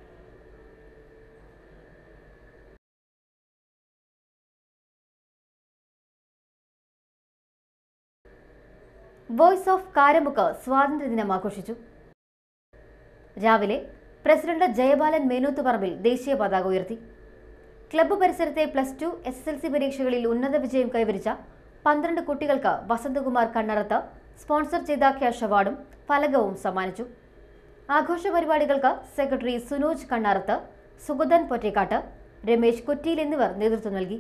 വോയിസ് ഓഫ് കാരമുക്ക് സ്വാതന്ത്ര്യദിനം ആഘോഷിച്ചു രാവിലെ പ്രസിഡന്റ് ജയബാലൻ മേനൂത്ത് പറമ്പിൽ ദേശീയ പതാക ഉയർത്തി ക്ലബ്ബ് പരിസരത്തെ plus two S S L C പരീക്ഷകളിൽ ഉന്നത വിജയം കൈവരിച്ച പന്ത്രണ്ട് കുട്ടികൾക്ക് വസന്തകുമാർ കണ്ണറത്ത് സ്പോൺസർ ചെയ്ത ക്യാഷ് അവാർഡും ഫലകവും സമ്മാനിച്ചു ആഘോഷ പരിപാടികൾക്ക് സെക്രട്ടറി സുനോജ് കണ്ണാറത്ത് സുഗതൻ പൊറ്റേക്കാട്ട് രമേശ് കൊറ്റിയിൽ എന്നിവർ നേതൃത്വം നൽകി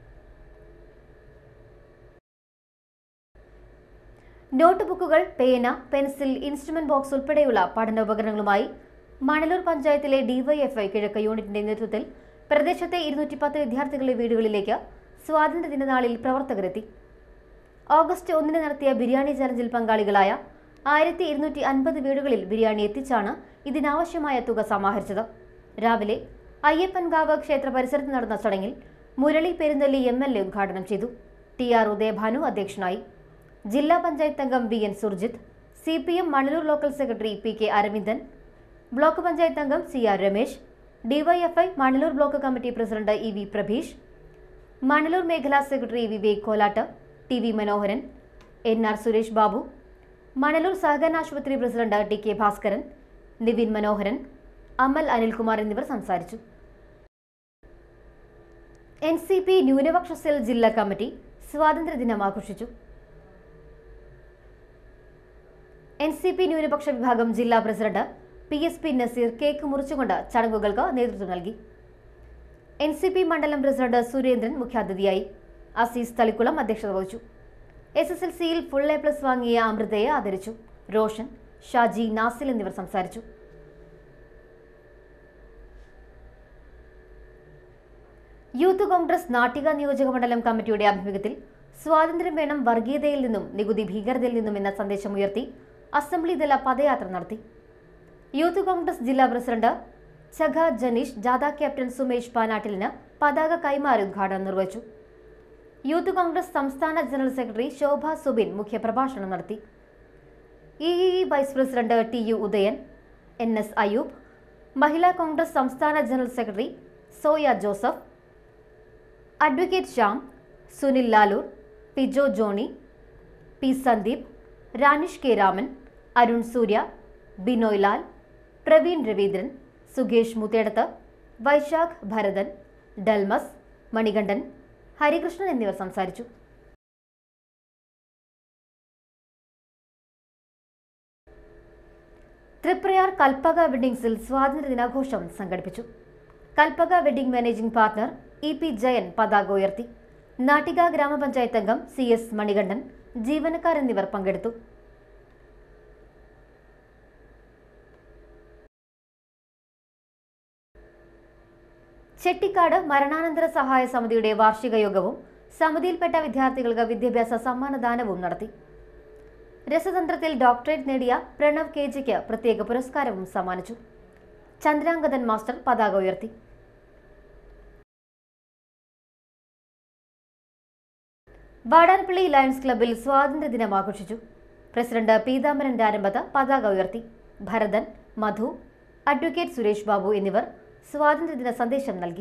നോട്ട് ബുക്കുകൾ പേന പെൻസിൽ ഇൻസ്ട്രുമെന്റ് ബോക്സ് ഉൾപ്പെടെയുള്ള പഠനോപകരണങ്ങളുമായി മണലൂർ പഞ്ചായത്തിലെ ഡിവൈഎഫ്ഐ കിഴക്ക് യൂണിറ്റിന്റെ നേതൃത്വത്തിൽ പ്രദേശത്തെ ഇരുന്നൂറ്റി പത്ത് വിദ്യാർത്ഥികളുടെ വീടുകളിലേക്ക് സ്വാതന്ത്ര്യദിന നാളിൽ പ്രവർത്തകരെത്തി ഓഗസ്റ്റ് ഒന്നിന് നടത്തിയ ബിരിയാണി ചലഞ്ചിൽ പങ്കാളികളായ ആയിരത്തി ഇരുന്നൂറ്റി അൻപത് വീടുകളിൽ ബിരിയാണി എത്തിച്ചാണ് ഇതിനാവശ്യമായ തുക സമാഹരിച്ചത് രാവിലെ അയ്യപ്പൻകാവ് ക്ഷേത്ര പരിസരത്ത് നടന്ന ചടങ്ങിൽ Murali Perunnelli M L A ഉദ്ഘാടനം ചെയ്തു ടി ആർ ഉദയഭാനു അധ്യക്ഷനായി ജില്ലാ പഞ്ചായത്ത് അംഗം V N Surjith C P M Manalur local secretary P K Aravindan block panchayat അംഗം C R Ramesh DYFI Manalur block committee president E V Prabheesh Manalur മേഖലാ secretary Vivek Kolattu T V Manoharan N R Suresh Babu Manalur സഹകരണ ആശുപത്രി president T K Bhaskaran Nivin Manoharan Amal Anilkumar എന്നിവർ സംസാരിച്ചു എൻ സി പി ന്യൂനപക്ഷ സെൽ ജില്ലാ കമ്മിറ്റി സ്വാതന്ത്ര്യദിനം ആഘോഷിച്ചു എൻ സി പി ന്യൂനപക്ഷ വിഭാഗം ജില്ലാ president P S P Naseer cake മുറിച്ചുകൊണ്ട് ചടങ്ങുകൾക്ക് നേതൃത്വം നൽകി എൻ സി പി മണ്ഡലം പ്രസിഡന്റ് സുരേന്ദ്രൻ മുഖ്യാതിഥിയായി അസീസ് തളിക്കുളം അധ്യക്ഷത വഹിച്ചു എസ് എസ് എൽ സിയിൽ ഫുൾ എ പ്ലസ് വാങ്ങിയ അമൃതയെ ആദരിച്ചു റോഷൻ ഷാജി നാസിൽ എന്നിവർ സംസാരിച്ചു യൂത്ത് കോൺഗ്രസ് നാട്ടിക നിയോജക മണ്ഡലം കമ്മിറ്റിയുടെ ആഭിമുഖ്യത്തിൽ സ്വാതന്ത്ര്യം വേണം വർഗീയതയിൽ നിന്നും നികുതി ഭീകരതയിൽ നിന്നും എന്ന സന്ദേശം ഉയർത്തി അസംബ്ലി തല പദയാത്ര നടത്തി യൂത്ത് കോൺഗ്രസ് ജില്ലാ പ്രസിഡന്റ് ഛഗ ജനീഷ് ജാഥ ക്യാപ്റ്റൻ സുമേഷ് പാനാട്ടിലിന് പതാക കൈമാറി ഉദ്ഘാടനം നിർവഹിച്ചു യൂത്ത് കോൺഗ്രസ് സംസ്ഥാന ജനറൽ സെക്രട്ടറി ശോഭ സുബിൻ മുഖ്യപ്രഭാഷണം നടത്തി E E E vice president T U Udayan N S Ayoob Mahila Congress സംസ്ഥാന general secretary Soya Joseph advocate Shyam Sunil Lalur P Jo Johny P Sandeep Ranish K Raman Arun Surya Binoy Lal Praveen Raveendran Sukesh Muthedath Vaishakh Bharathan Delmas Manikandan Harikrishnan എന്നിവർ സംസാരിച്ചു തൃപ്രയാർ കൽപ്പക വെഡിങ്സിൽ സ്വാതന്ത്ര്യ ദിനാഘോഷം സംഘടിപ്പിച്ചു Kalpaka wedding managing partner E P Jayan പതാക ഉയർത്തി നാട്ടിക ഗ്രാമപഞ്ചായത്ത് അംഗം സി എസ് മണികണ്ഠൻ ജീവനക്കാർ എന്നിവർ പങ്കെടുത്തു ചെട്ടിക്കാട് മരണാനന്തര സഹായ സമിതിയുടെ വാർഷിക യോഗവും സമിതിയിൽപ്പെട്ട വിദ്യാർത്ഥികൾക്ക് വിദ്യാഭ്യാസ സമ്മാനദാനവും നടത്തി രസതന്ത്രത്തിൽ ഡോക്ടറേറ്റ് നേടിയ പ്രണവ് കെ ജിക്ക് പ്രത്യേക പുരസ്കാരവും സമ്മാനിച്ചു ചന്ദ്രാംഗതൻ മാസ്റ്റർ പതാക ഉയർത്തി വാടാനപ്പള്ളി ലയൺസ് ക്ലബ്ബിൽ സ്വാതന്ത്ര്യദിനം ആഘോഷിച്ചു പ്രസിഡന്റ് പീതാംബരൻ രാരമ്പത്ത് പതാക ഉയർത്തി ഭരതൻ മധു അഡ്വക്കേറ്റ് സുരേഷ് ബാബു എന്നിവർ സ്വാതന്ത്ര്യദിന സന്ദേശം നൽകി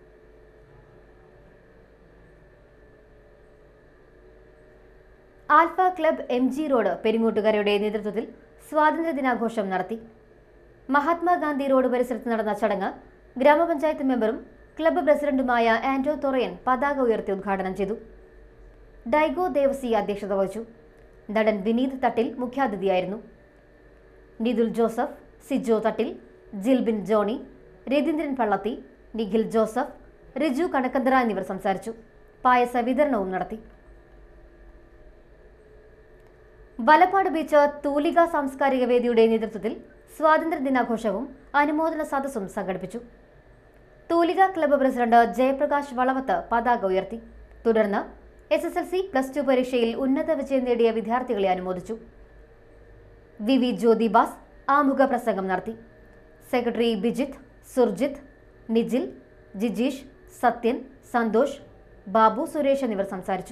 Alpha club M G road പെരിങ്ങോട്ടുകരയുടെ നേതൃത്വത്തിൽ സ്വാതന്ത്ര്യദിനാഘോഷം നടത്തി മഹാത്മാഗാന്ധി റോഡ് പരിസരത്ത് നടന്ന ചടങ്ങ് ഗ്രാമപഞ്ചായത്ത് മെമ്പറും ക്ലബ്ബ് പ്രസിഡന്റുമായ ആന്റോ തൊറയൻ പതാക ഉയർത്തി ഉദ്ഘാടനം ചെയ്തു ഡൈഗോ ദേവസി അധ്യക്ഷത വഹിച്ചു നടൻ വിനീത് തട്ടിൽ മുഖ്യാതിഥിയായിരുന്നു നിതുൽ ജോസഫ് സിജോ തട്ടിൽ ജിൽബിൻ ജോണി രതീന്ദ്രൻ പള്ളത്തി നിഖിൽ ജോസഫ് റിജു കണക്കന്തറ എന്നിവർ സംസാരിച്ചു പായസ വിതരണവും നടത്തി വലപ്പാട് ബീച്ച് തൂലിക സാംസ്കാരിക വേദിയുടെ നേതൃത്വത്തിൽ സ്വാതന്ത്ര്യ ദിനാഘോഷവും അനുമോദന സദസ്സും സംഘടിപ്പിച്ചു തൂലിക ക്ലബ്ബ് പ്രസിഡന്റ് ജയപ്രകാശ് വളവത്ത് പതാക ഉയർത്തി തുടർന്ന് S S L C plus two പരീക്ഷയിൽ ഉന്നത വിജയം നേടിയ വിദ്യാർത്ഥികളെ അനുമോദിച്ചു വി വി ജ്യോതിബാസ് ആമുഖ പ്രസംഗം നടത്തി സെക്രട്ടറി ബിജിത്ത് സുർജിത്ത് നിജിൽ ജിജീഷ് സത്യൻ സന്തോഷ് ബാബു സുരേഷ് എന്നിവർ സംസാരിച്ചു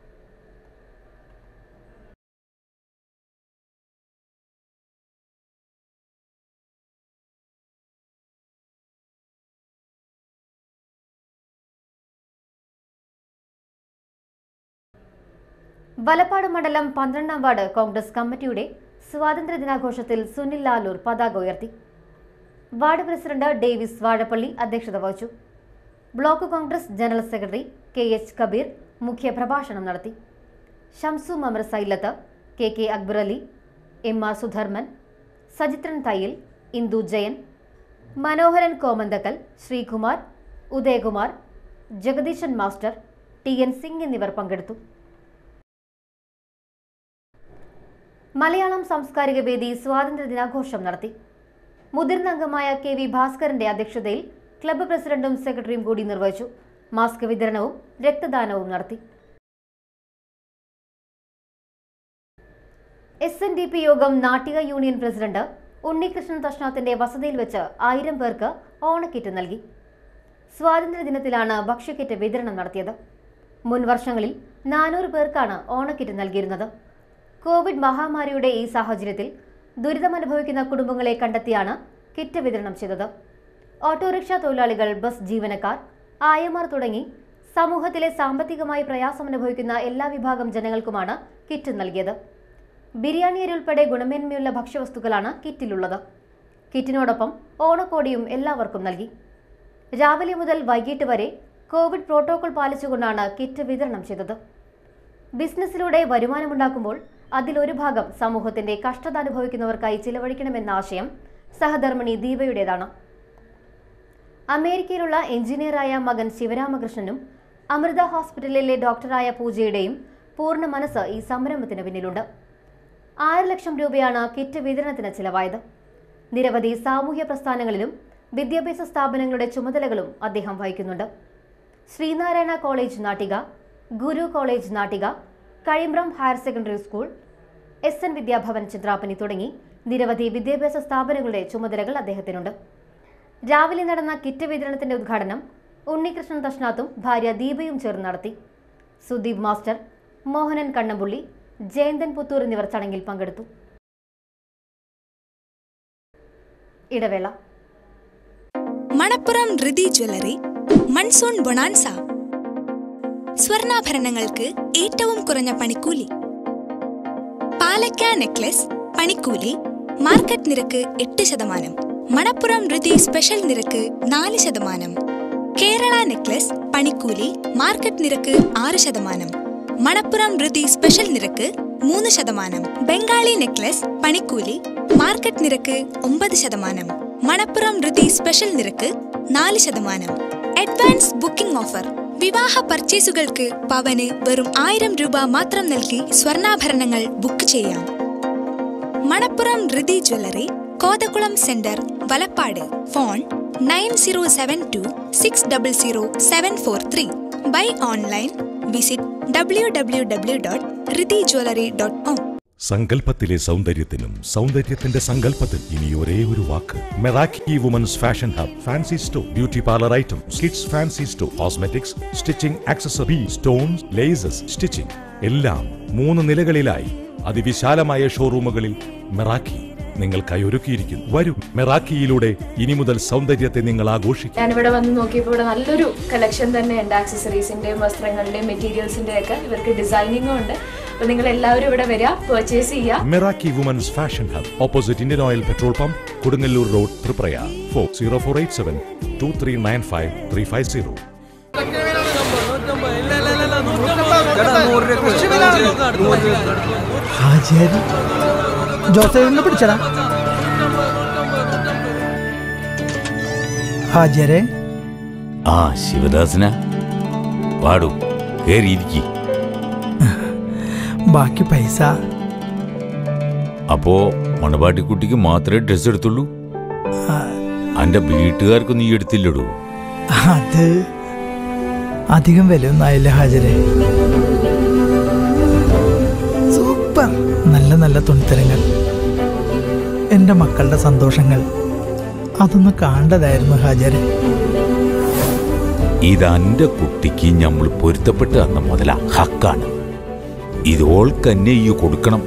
വലപ്പാട് മണ്ഡലം പന്ത്രണ്ടാം വാർഡ് കോൺഗ്രസ് കമ്മിറ്റിയുടെ സ്വാതന്ത്ര്യ ദിനാഘോഷത്തിൽ സുനിൽ ലാലൂർ പതാക ഉയർത്തി വാർഡ് പ്രസിഡന്റ് ഡേവിസ് വാഴപ്പള്ളി അധ്യക്ഷത വഹിച്ചു block Congress general secretary K H Kabeer മുഖ്യപ്രഭാഷണം നടത്തി Shamsu Mamar Sailath K K Akbar Ali M R Sudharman Sajithran Thayyil Indu Jayan Manoharan Komanthakkal Sreekumar Udayakumar Jagadeeshan master T N Singh എന്നിവർ പങ്കെടുത്തു മലയാളം സാംസ്കാരിക വേദി സ്വാതന്ത്ര്യ ദിനാഘോഷം നടത്തി മുതിർന്ന അംഗമായ കെ വി ഭാസ്കരന്റെ അധ്യക്ഷതയിൽ ക്ലബ്ബ് പ്രസിഡന്റും സെക്രട്ടറിയും കൂടി നിർവഹിച്ചു മാസ്ക് വിതരണവും രക്തദാനവും നടത്തി എസ് എൻ ഡി പി യോഗം നാട്ടിക യൂണിയൻ പ്രസിഡന്റ് ഉണ്ണികൃഷ്ണൻ തഷ്ണാത്തിന്റെ വസതിയിൽ വെച്ച് ആയിരം പേർക്ക് ഓണക്കിറ്റ് നൽകി സ്വാതന്ത്ര്യദിനത്തിലാണ് ഭക്ഷ്യക്കിറ്റ് വിതരണം നടത്തിയത് മുൻ വർഷങ്ങളിൽ നാനൂറ് പേർക്കാണ് ഓണക്കിറ്റ് നൽകിയിരുന്നത് കോവിഡ് മഹാമാരിയുടെ ഈ സാഹചര്യത്തിൽ ദുരിതമനുഭവിക്കുന്ന കുടുംബങ്ങളെ കണ്ടെത്തിയാണ് കിറ്റ് വിതരണം ചെയ്തത് ഓട്ടോറിക്ഷ തൊഴിലാളികൾ ബസ് ജീവനക്കാർ ആയമാർ തുടങ്ങി സമൂഹത്തിലെ സാമ്പത്തികമായി പ്രയാസമനുഭവിക്കുന്ന എല്ലാ വിഭാഗം ജനങ്ങൾക്കുമാണ് കിറ്റ് നൽകിയത് ബിരിയാണി അരി ഉൾപ്പെടെ ഗുണമേന്മയുള്ള ഭക്ഷ്യവസ്തുക്കളാണ് കിറ്റിലുള്ളത് കിറ്റിനോടൊപ്പം ഓണക്കോടിയും എല്ലാവർക്കും നൽകി രാവിലെ മുതൽ വൈകിട്ട് വരെ കോവിഡ് പ്രോട്ടോകോൾ പാലിച്ചുകൊണ്ടാണ് കിറ്റ് വിതരണം ചെയ്തത് ബിസിനസ്സിലൂടെ വരുമാനമുണ്ടാക്കുമ്പോൾ അതിലൊരു ഭാഗം സമൂഹത്തിന്റെ കഷ്ടത അനുഭവിക്കുന്നവർക്കായി ചിലവഴിക്കണമെന്ന ആശയം സഹധർമ്മിണി ദീപയുടേതാണ് അമേരിക്കയിലുള്ള എഞ്ചിനീയറായ മകൻ ശിവരാമകൃഷ്ണനും അമൃത ഹോസ്പിറ്റലിലെ ഡോക്ടറായ പൂജയുടെയും പൂർണ്ണ മനസ്സ് ഈ സംരംഭത്തിന് പിന്നിലുണ്ട് ആറ് ലക്ഷം രൂപയാണ് കിറ്റ് വിതരണത്തിന് ചിലവായത് നിരവധി സാമൂഹ്യ പ്രസ്ഥാനങ്ങളിലും വിദ്യാഭ്യാസ സ്ഥാപനങ്ങളുടെ ചുമതലകളും അദ്ദേഹം വഹിക്കുന്നുണ്ട് Sreenarayana college Nattika Guru college Nattika Kazhimbram higher secondary school S N Vidyabhavan ചിത്രാപ്പനി തുടങ്ങി നിരവധി വിദ്യാഭ്യാസ സ്ഥാപനങ്ങളുടെ ചുമതലകൾ അദ്ദേഹത്തിനുണ്ട് രാവിലെ നടന്ന കിറ്റ് വിതരണത്തിന്റെ ഉദ്ഘാടനം ഉണ്ണികൃഷ്ണൻ തഷ്നാത്തും ഭാര്യ ദീപയും ചേർന്ന് നടത്തി സുദീപ് മാസ്റ്റർ മോഹനൻ കണ്ണമ്പുള്ളി ജയന്തൻ പുത്തൂർ എന്നിവർ ചടങ്ങിൽ പങ്കെടുത്തു ഇടവേള Manappuram Dhrithi jewellery monsoon bonanza സ്വർണ്ണാഭരണങ്ങൾക്ക് ഏറ്റവും കുറഞ്ഞ പണിക്കൂലി പാലക്ക നെക്ലസ് പണിക്കൂലി മാർക്കറ്റ് നിരക്ക് എട്ട് ശതമാനം മണപ്പുറം ധൃതി സ്പെഷ്യൽ നിരക്ക് നാല് ശതമാനം കേരള നെക്ലസ് പണിക്കൂലി മാർക്കറ്റ് നിരക്ക് ആറ് ശതമാനം മണപ്പുറം ധൃതി സ്പെഷ്യൽ നിരക്ക് മൂന്ന് ശതമാനം ബംഗാളി നെക്ലസ് പണിക്കൂലി മാർക്കറ്റ് നിരക്ക് ഒമ്പത് ശതമാനം മണപ്പുറം ധൃതി സ്പെഷ്യൽ നിരക്ക് നാല് ശതമാനം അഡ്വാൻസ് ബുക്കിംഗ് ഓഫർ വിവാഹ പർച്ചേസുകൾക്ക് പവന് വെറും ആയിരം രൂപ മാത്രം നൽകി സ്വർണ്ണാഭരണങ്ങൾ ബുക്ക് ചെയ്യാം Manappuram Dhrithi jewellery Kothakulam center Valappad phone nine zero seven two six double zero seven four three by online visit W W W dot Rithi jewellery dot com സങ്കല്പത്തിലെ സൗന്ദര്യത്തിനും സൗന്ദര്യത്തിന്റെ സങ്കല്പത്തിൽ ഇനി ഒരേ ഒരു വാക്ക് Meraki women's fashion hub fancy store beauty parlour items kids fancy store cosmetics stitching accessory stones laces stitching എല്ലാം മൂന്ന് നിലകളിലായി അതിവിശാലമായ ഷോറൂമുകളിൽ മെറാക്കി നിങ്ങൾക്കായി ഒരുക്കിയിരിക്കുന്നു വരൂ മെറാക്കിയിലൂടെ ഇനി മുതൽ സൗന്ദര്യത്തെ നിങ്ങൾ ആഘോഷിക്കും ഞാനിവിടെ വന്ന് നോക്കിയപ്പോൾ ഇവിടെ നല്ലൊരു കളക്ഷൻ തന്നെയുണ്ട് ആക്സസറീസിന്റെയും വസ്ത്രങ്ങളുടെയും മെറ്റീരിയൽസിന്റെയും ഒക്കെ ഇവർക്ക് ഡിസൈനിങ്ങും ഉണ്ട് അപ്പൊ നിങ്ങൾ എല്ലാവരും ഇവിടെ വരിക പർച്ചേസ് ചെയ്യുക Meraki women's fashion hub opposite Indian Oil petrol pump Kodungallur road Triprayar four zero four eight seven two three nine five three five zero ഹാജിയാരി ജോസഫിനെ പിടിച്ചടാ ഹാജിയരെ ആ ശിവദാസന പാടൂ കേറിയിരിക്കി ബാക്കി പൈസ അപ്പോ മണവാട്ടിക്കുട്ടിക്ക് മാത്രമേ ഡ്രസ് എടുത്തുള്ളൂ ആ, അന്റെ വീട്ടുകാർക്ക് നീ എടുത്തില്ലടൂ അത് അധികം വിലയൊന്നും ആയില്ല ഹാജരെ സൂപ്പർ നല്ല നല്ല തുണിത്തരങ്ങൾ എൻ്റെ മക്കളുടെ സന്തോഷങ്ങൾ അതൊന്ന് കാണേണ്ടതായിരുന്നു ഹാജരെ ഇത് അന്റെ കുട്ടിക്ക് നമ്മൾ പൊരുത്തപ്പെട്ട് തന്ന മുതല ഹക്കാണ് ഇതോൾക്കന്നെ ഈ കൊടുക്കണം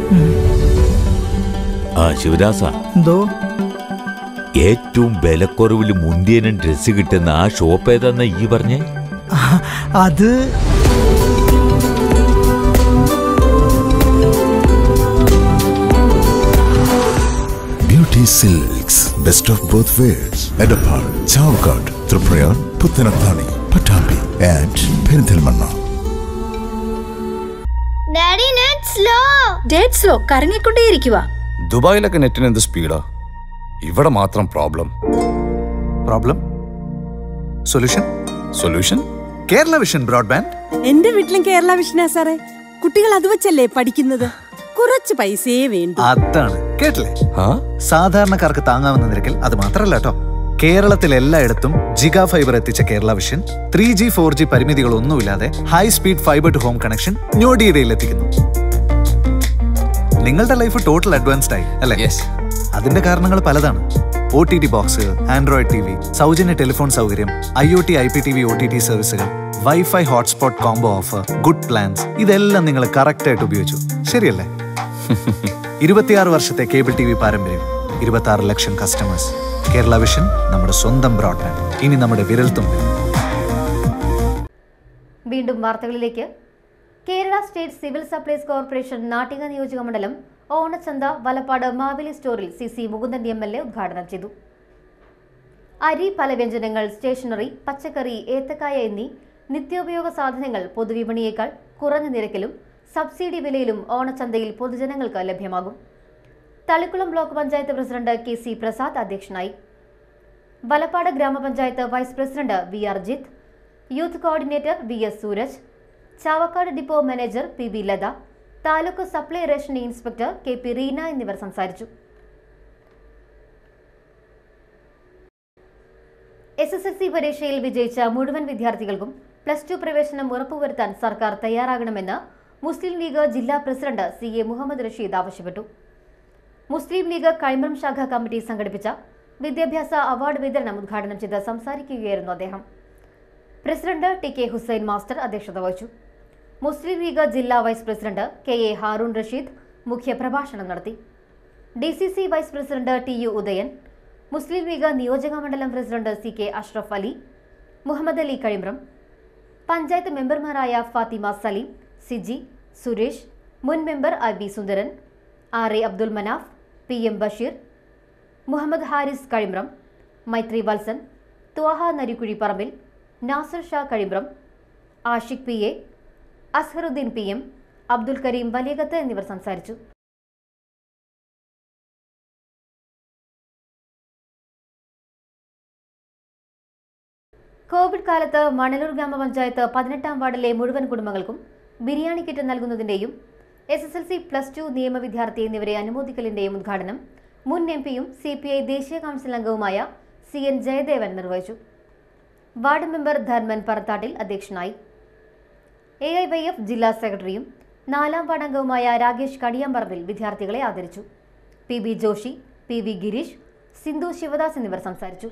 ആ ശിവദാസ എന്തോ ഏറ്റവും വിലക്കുറവിൽ മുന്തിയനും ഡ്രസ്സ് കിട്ടുന്ന ആ ഷോപ്പ് ഏതാന്ന ഈ പറഞ്ഞേ ആ, അത് Beauty Silks, best of both worlds. Edapar, Chavgad, Tripura, Puttanathani, Patambi, and Perinthalmanna. Daddy net slow date slow കറങ്ങിക്കൊണ്ടേയിരിക്കുക ദുബായിലൊക്കെ നെറ്റിന് എന്ത് സ്പീഡാ ഇവിടെ മാത്രം problem problem solution solution Kerala vision broadband എന്റെ വീട്ടിലും കേരള വിഷനാ സാറേ കുട്ടികൾ അത് വെച്ചല്ലേ പഠിക്കുന്നത് കുറച്ച് പൈസയേ വേണ്ടു അതാണ് കേട്ടില്ലേ സാധാരണക്കാർക്ക് താങ്ങാവുന്ന നിരക്കിൽ അത് മാത്രമല്ല കേട്ടോ കേരളത്തിൽ എല്ലായിടത്തും ജിഗാ ഫൈബർ എത്തിച്ച Kerala vision three G four G പരിമിതികളൊന്നുമില്ലാതെ high speed fibre to home connection ഞൊടിയിടയിൽ എത്തിക്കുന്നു നിങ്ങളുടെ ലൈഫ് ടോട്ടൽ അഡ്വാൻസ്ഡ് ആയി അല്ലേ അതിന്റെ കാരണങ്ങൾ പലതാണ് O T T box android T V സൗജന്യ ടെലിഫോൺ സൗകര്യം I O T I P T V O T T സർവീസുകൾ wifi hotspot combo offer good plans ഇതെല്ലാം നിങ്ങൾ കറക്റ്റ് ആയിട്ട് ഉപയോഗിച്ചു ശരിയല്ലേ ഇരുപത്തിയാറ് വർഷത്തെ കേബിൾ ടി വി പാരമ്പര്യം ഇരുപത്തി ആറ് ലക്ഷം കസ്റ്റമേഴ്സ് കേരള വിഷൻ നമ്മുടെ സ്വന്തം ബ്രോഡ്ബാൻഡ് ഇനി നമ്മുടെ വിരൽത്തുമ്പിൽ വീണ്ടും വാർത്തകളിലേക്ക് Kerala state civil supplies corporation Nattika നിയോജക മണ്ഡലം ഓണച്ചന്ത വലപ്പാട് മാവേലി സ്റ്റോറിൽ C C Mukundan M L A ഉദ്ഘാടനം ചെയ്തു അരി പലവ്യഞ്ജനങ്ങൾ സ്റ്റേഷനറി പച്ചക്കറി ഏത്തക്കായ എന്നീ നിത്യോപയോഗ സാധനങ്ങൾ പൊതുവിപണിയേക്കാൾ കുറഞ്ഞ നിരക്കിലും സബ്സിഡി വിലയിലും ഓണച്ചന്തയിൽ പൊതുജനങ്ങൾക്ക് ലഭ്യമാകും Thalikulam block panchayat president K C Prasad അധ്യക്ഷനായി വലപ്പാട് ഗ്രാമപഞ്ചായത്ത് vice president V R Jith youth coordinator V S Sooraj Chavakkad depot manager P V Latha taluk supply ration inspector K P Reena എന്നിവർ സംസാരിച്ചു എസ് എസ് എൽ സി പരീക്ഷയിൽ വിജയിച്ച മുഴുവൻ വിദ്യാർത്ഥികൾക്കും പ്ലസ് ടു പ്രവേശനം ഉറപ്പുവരുത്താൻ സർക്കാർ തയ്യാറാകണമെന്ന് മുസ്ലിം ലീഗ് ജില്ലാ president C A Muhammad Rasheed ആവശ്യപ്പെട്ടു മുസ്ലിം ലീഗ് കൈമ്രം ശാഖ കമ്മിറ്റി സംഘടിപ്പിച്ച വിദ്യാഭ്യാസ അവാർഡ് വിതരണം ഉദ്ഘാടനം ചെയ്ത് സംസാരിക്കുകയായിരുന്നു അദ്ദേഹം president T K Hussain master അധ്യക്ഷത വഹിച്ചു മുസ്ലിം ലീഗ് ജില്ലാ vice president K A Haroon Rasheed മുഖ്യപ്രഭാഷണം നടത്തി D C C vice president T U Udayan Muslim League നിയോജക മണ്ഡലം president C K Ashraf Ali Muhammad Ali Kazhimbram panchayat മെമ്പർമാരായ ഫാത്തിമ സലീം സിജി സുരേഷ് മുൻ member I B Sundaran R A Abdul Manaf P M Basheer Muhammad Haris Kazhimbram Maithri Valsan Thwaha Narikkuzhi Parambil Nasar Shah കഴിമ്രം Ashiq P A Azharuddin P M Abdul Kareem Valiyakath എന്നിവർ സംസാരിച്ചു കോവിഡ് കാലത്ത് മണലൂർ ഗ്രാമപഞ്ചായത്ത് പതിനെട്ടാം വാർഡിലെ മുഴുവൻ കുടുംബങ്ങൾക്കും ബിരിയാണി കിറ്റ് നൽകുന്നതിന്റെയും S S L C plus two നിയമ വിദ്യാർത്ഥി എന്നിവരെ അനുമോദിക്കലിന്റെയും ഉദ്ഘാടനം മുൻ എം പിയും സി പി ഐ ദേശീയ കൗൺസിൽ അംഗവുമായ സി എൻ ജയദേവൻ നിർവഹിച്ചു വാർഡ് മെമ്പർ ധർമ്മൻ പറത്താട്ടിൽ അധ്യക്ഷനായി എ ഐ വൈ എഫ് ജില്ലാ സെക്രട്ടറിയും നാലാം വാർഡ് അംഗവുമായ രാകേഷ് കടിയാമ്പറമ്പിൽ വിദ്യാർത്ഥികളെ ആദരിച്ചു P B Joshi P V Gireesh Sindhu Sivadas എന്നിവർ സംസാരിച്ചു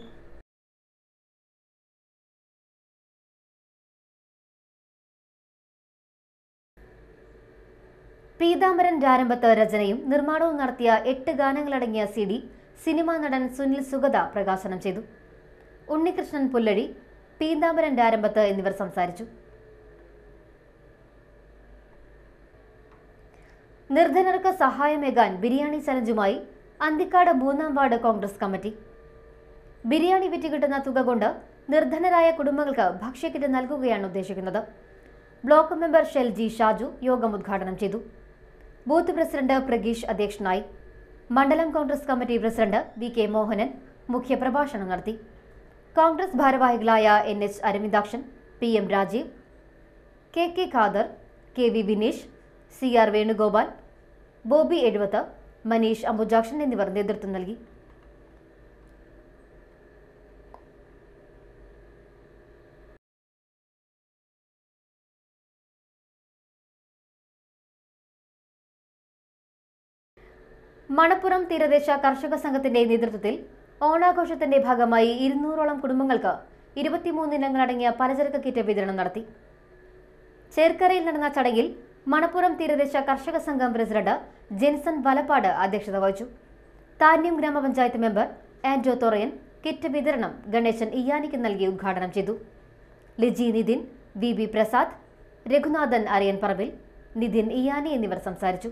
പീതാംബരൻ രാരംഭത്ത് രചനയും നിർമ്മാണവും നടത്തിയ എട്ട് ഗാനങ്ങളടങ്ങിയ സി ഡി സിനിമാ നടൻ സുനിൽ സുഗത പ്രകാശനം ചെയ്തു ഉണ്ണികൃഷ്ണൻ പുല്ലഴി പീതാംബരൻ രാരംഭത്ത് എന്നിവർ സംസാരിച്ചു നിർധനർക്ക് സഹായമേകാൻ ബിരിയാണി ചലഞ്ചുമായി അന്തിക്കാട് മൂന്നാം വാർഡ് കോൺഗ്രസ് കമ്മിറ്റി ബിരിയാണി വിറ്റ് കിട്ടുന്ന തുക കൊണ്ട് നിർധനരായ കുടുംബങ്ങൾക്ക് ഭക്ഷ്യക്കിറ്റ് നൽകുകയാണ് ഉദ്ദേശിക്കുന്നത് ബ്ലോക്ക് മെമ്പർ ഷെൽജി ഷാജു യോഗം ഉദ്ഘാടനം ചെയ്തു ബൂത്ത് പ്രസിഡന്റ് പ്രഗീഷ് അധ്യക്ഷനായി മണ്ഡലം Congress committee president V K Mohanan മുഖ്യപ്രഭാഷണം നടത്തി കോൺഗ്രസ് ഭാരവാഹികളായ N H Aravindakshan P M Rajeev K K Khader K V Vineesh C R Venugopal Bobby എഴുപത്ത് മനീഷ് അംബുജാക്ഷൻ എന്നിവർ നേതൃത്വം നൽകി മണപ്പുറം തീരദേശ കർഷക സംഘത്തിന്റെ നേതൃത്വത്തിൽ ഓണാഘോഷത്തിന്റെ ഭാഗമായി ഇരുന്നൂറോളം കുടുംബങ്ങൾക്ക് ഇരുപത്തിമൂന്ന് ഇനങ്ങളടങ്ങിയ പലചരക്ക് കിറ്റ് വിതരണം നടത്തി ചേർക്കരയിൽ നടന്ന ചടങ്ങിൽ മണപ്പുറം തീരദേശ കർഷക സംഘം പ്രസിഡന്റ് ജെൻസൺ വലപ്പാട് അധ്യക്ഷത വഹിച്ചു താന്യം ഗ്രാമപഞ്ചായത്ത് മെമ്പർ ആൻഡ്രോ തൊറയൻ കിറ്റ് വിതരണം ഗണേശൻ ഇയാനിക്ക് നൽകി ഉദ്ഘാടനം ചെയ്തു ലിജി നിതിൻ വി ബി പ്രസാദ് രഘുനാഥൻ അരിയൻ പറമ്പിൽ നിതിൻ ഇയാനി എന്നിവർ സംസാരിച്ചു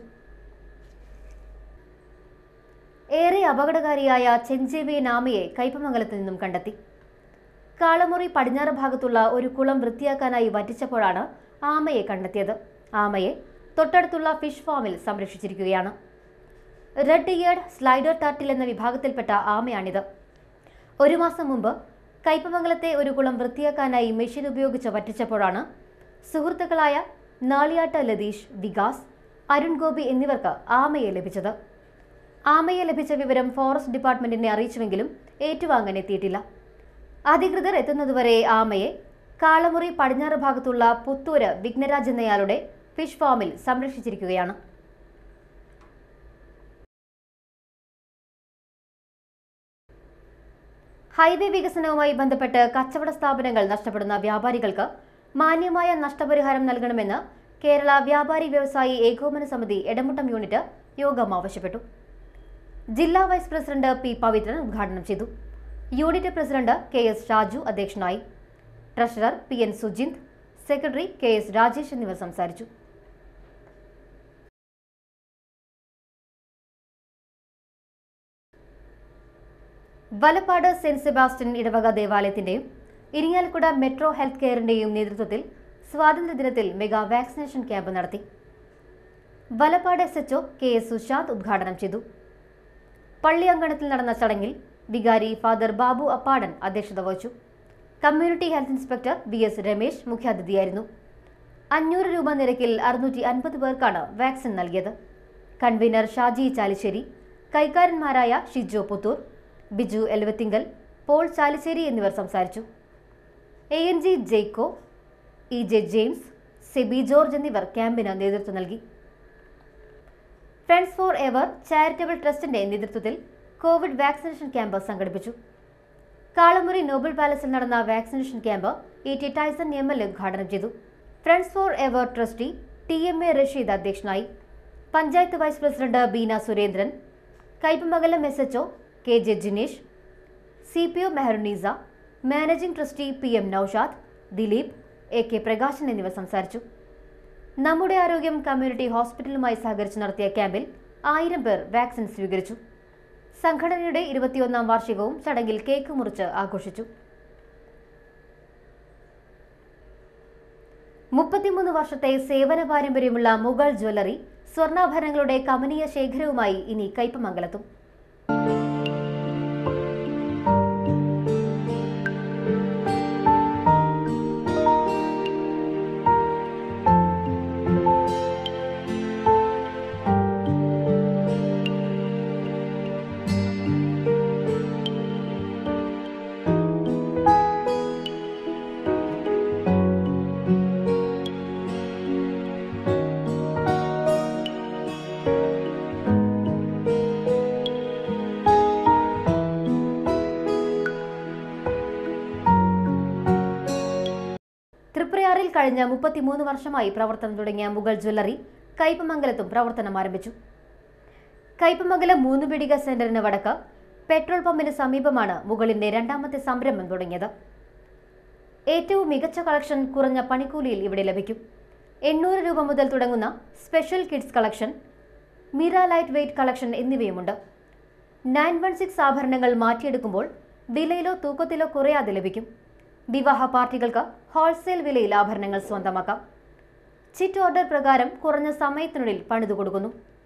ഏറെ അപകടകാരിയായ ചെഞ്ചേവിയൻ ആമയെ കയ്പമംഗലത്ത് നിന്നും കണ്ടെത്തി കാളമുറി പടിഞ്ഞാറ് ഭാഗത്തുള്ള ഒരു കുളം വൃത്തിയാക്കാനായി വറ്റിച്ചപ്പോഴാണ് ആമയെ കണ്ടെത്തിയത് ആമയെ തൊട്ടടുത്തുള്ള ഫിഷ് ഫാമിൽ സംരക്ഷിച്ചിരിക്കുകയാണ് റെഡ് ഇയേർഡ് സ്ലൈഡർ ടാർട്ടിൽ എന്ന വിഭാഗത്തിൽപ്പെട്ട ആമയാണിത് ഒരു മാസം മുമ്പ് കയ്പമംഗലത്തെ ഒരു കുളം വൃത്തിയാക്കാനായി മെഷീൻ ഉപയോഗിച്ച് വറ്റിച്ചപ്പോഴാണ് സുഹൃത്തുക്കളായ നാളിയാട്ട ലതീഷ് വികാസ് അരുൺ ഗോപി എന്നിവർക്ക് ആമയെ ലഭിച്ചത് ആമയെ ലഭിച്ച വിവരം ഫോറസ്റ്റ് ഡിപ്പാർട്ട്മെന്റിനെ അറിയിച്ചുവെങ്കിലും ഏറ്റുവാങ്ങാൻ എത്തിയിട്ടില്ല അധികൃതർ എത്തുന്നതുവരെ ആമയെ കാളമുറി പടിഞ്ഞാറ് ഭാഗത്തുള്ള പുത്തൂര് വിഘ്നരാജ് എന്നയാളുടെ ഫിഷ് ഫാമിൽ സംരക്ഷിച്ചിരിക്കുകയാണ് ഹൈവേ വികസനവുമായി ബന്ധപ്പെട്ട് കച്ചവട സ്ഥാപനങ്ങൾ നഷ്ടപ്പെടുന്ന വ്യാപാരികൾക്ക് മാന്യമായ നഷ്ടപരിഹാരം നൽകണമെന്ന് കേരള വ്യാപാരി വ്യവസായി ഏകോപന സമിതി എടമുട്ടം യൂണിറ്റ് യോഗം ആവശ്യപ്പെട്ടു ജില്ലാ വൈസ് പ്രസിഡന്റ് പി പവിത്രൻ ഉദ്ഘാടനം ചെയ്തു unit president K S Shaju അധ്യക്ഷനായി treasurer P N Sujinth secretary K S Rajesh എന്നിവർ സംസാരിച്ചു വലപ്പാട് സെന്റ് സെബാസ്റ്റ്യൻ ഇടവക ദേവാലയത്തിന്റെയും ഇരിങ്ങാലക്കുട മെട്രോ ഹെൽത്ത് കെയറിന്റെയും നേതൃത്വത്തിൽ സ്വാതന്ത്ര്യദിനത്തിൽ മെഗാ വാക്സിനേഷൻ ക്യാമ്പ് നടത്തി Valappad S H O K S Sushanth ഉദ്ഘാടനം ചെയ്തു പള്ളി അങ്കണത്തിൽ നടന്ന ചടങ്ങിൽ വികാരി ഫാദർ ബാബു അപ്പാടൻ അധ്യക്ഷത വഹിച്ചു community health inspector V S Ramesh മുഖ്യാതിഥിയായിരുന്നു അഞ്ഞൂറ് രൂപ നിരക്കിൽ അറുന്നൂറ്റി അൻപത് പേർക്കാണ് വാക്സിൻ നൽകിയത് കൺവീനർ ഷാജി ചാലിശ്ശേരി കൈക്കാരന്മാരായ ഷിജോ പുത്തൂർ ബിജു എൽവത്തിങ്കൽ പോൾ ചാലിശ്ശേരി എന്നിവർ സംസാരിച്ചു A N G Jaiko E J James Sebi George എന്നിവർ ക്യാമ്പിന് നേതൃത്വം നൽകി ഫ്രണ്ട്സ് ഫോർ എവർ ചാരിറ്റബിൾ ട്രസ്റ്റിന്റെ നേതൃത്വത്തിൽ കോവിഡ് വാക്സിനേഷൻ ക്യാമ്പ് സംഘടിപ്പിച്ചു കാളമുറി നോബൽ പാലസിൽ നടന്ന vaccination camp E T Tyson M L A ഉദ്ഘാടനം ചെയ്തു friends for ever trustee T M A Rasheed അധ്യക്ഷനായി panchayat vice president Beena Surendran Kaipamangalam S H O K J Jinesh C P O Meharunnisa managing trustee P M Noushad Dileep A K Prakashan എന്നിവർ സംസാരിച്ചു നമ്മുടെ ആരോഗ്യം കമ്മ്യൂണിറ്റി ഹോസ്പിറ്റലുമായി സഹകരിച്ച് നടത്തിയ ക്യാമ്പിൽ ആയിരം പേർ വാക്സിൻ സ്വീകരിച്ചു സംഘടനയുടെ ഇരുപത്തിയൊന്നാം വാർഷികവും ചടങ്ങിൽ കേക്ക് മുറിച്ച് ആഘോഷിച്ചു മുപ്പത്തിമൂന്ന് വർഷത്തെ സേവന പാരമ്പര്യമുള്ള മുഗൾ ജ്വല്ലറി സ്വർണ്ണാഭരണങ്ങളുടെ കമനീയ ശേഖരവുമായി ഇനി കയ്പമംഗലത്തും തൃപ്രയാറിൽ കഴിഞ്ഞ മുപ്പത്തിമൂന്ന് വർഷമായി പ്രവർത്തനം തുടങ്ങിയ മുഗൾ ജ്വല്ലറി കയ്പമംഗലത്തും പ്രവർത്തനം ആരംഭിച്ചു കയ്പമംഗലം മൂന്നുപിടിക സെന്ററിന് വടക്ക് പെട്രോൾ പമ്പിന് സമീപമാണ് മുകളിന്റെ രണ്ടാമത്തെ സംരംഭം തുടങ്ങിയത് ഏറ്റവും മികച്ച കളക്ഷൻ കുറഞ്ഞ പണിക്കൂലിയിൽ ഇവിടെ ലഭിക്കും എണ്ണൂറ് രൂപ മുതൽ തുടങ്ങുന്ന special kids collection Meera light weight collection എന്നിവയുമുണ്ട് നയൻ വൺ സിക്സ് ആഭരണങ്ങൾ മാറ്റിയെടുക്കുമ്പോൾ വിലയിലോ തൂക്കത്തിലോ കുറയാതെ ലഭിക്കും വിവാഹ പാർട്ടികൾക്ക് ഹോൾസെയിൽ വിലയിൽ ആഭരണങ്ങൾ സ്വന്തമാക്കാം ചിറ്റ് ഓർഡർ പ്രകാരം കുറഞ്ഞ സമയത്തിനുള്ളിൽ പണിതു കൊടുക്കുന്നു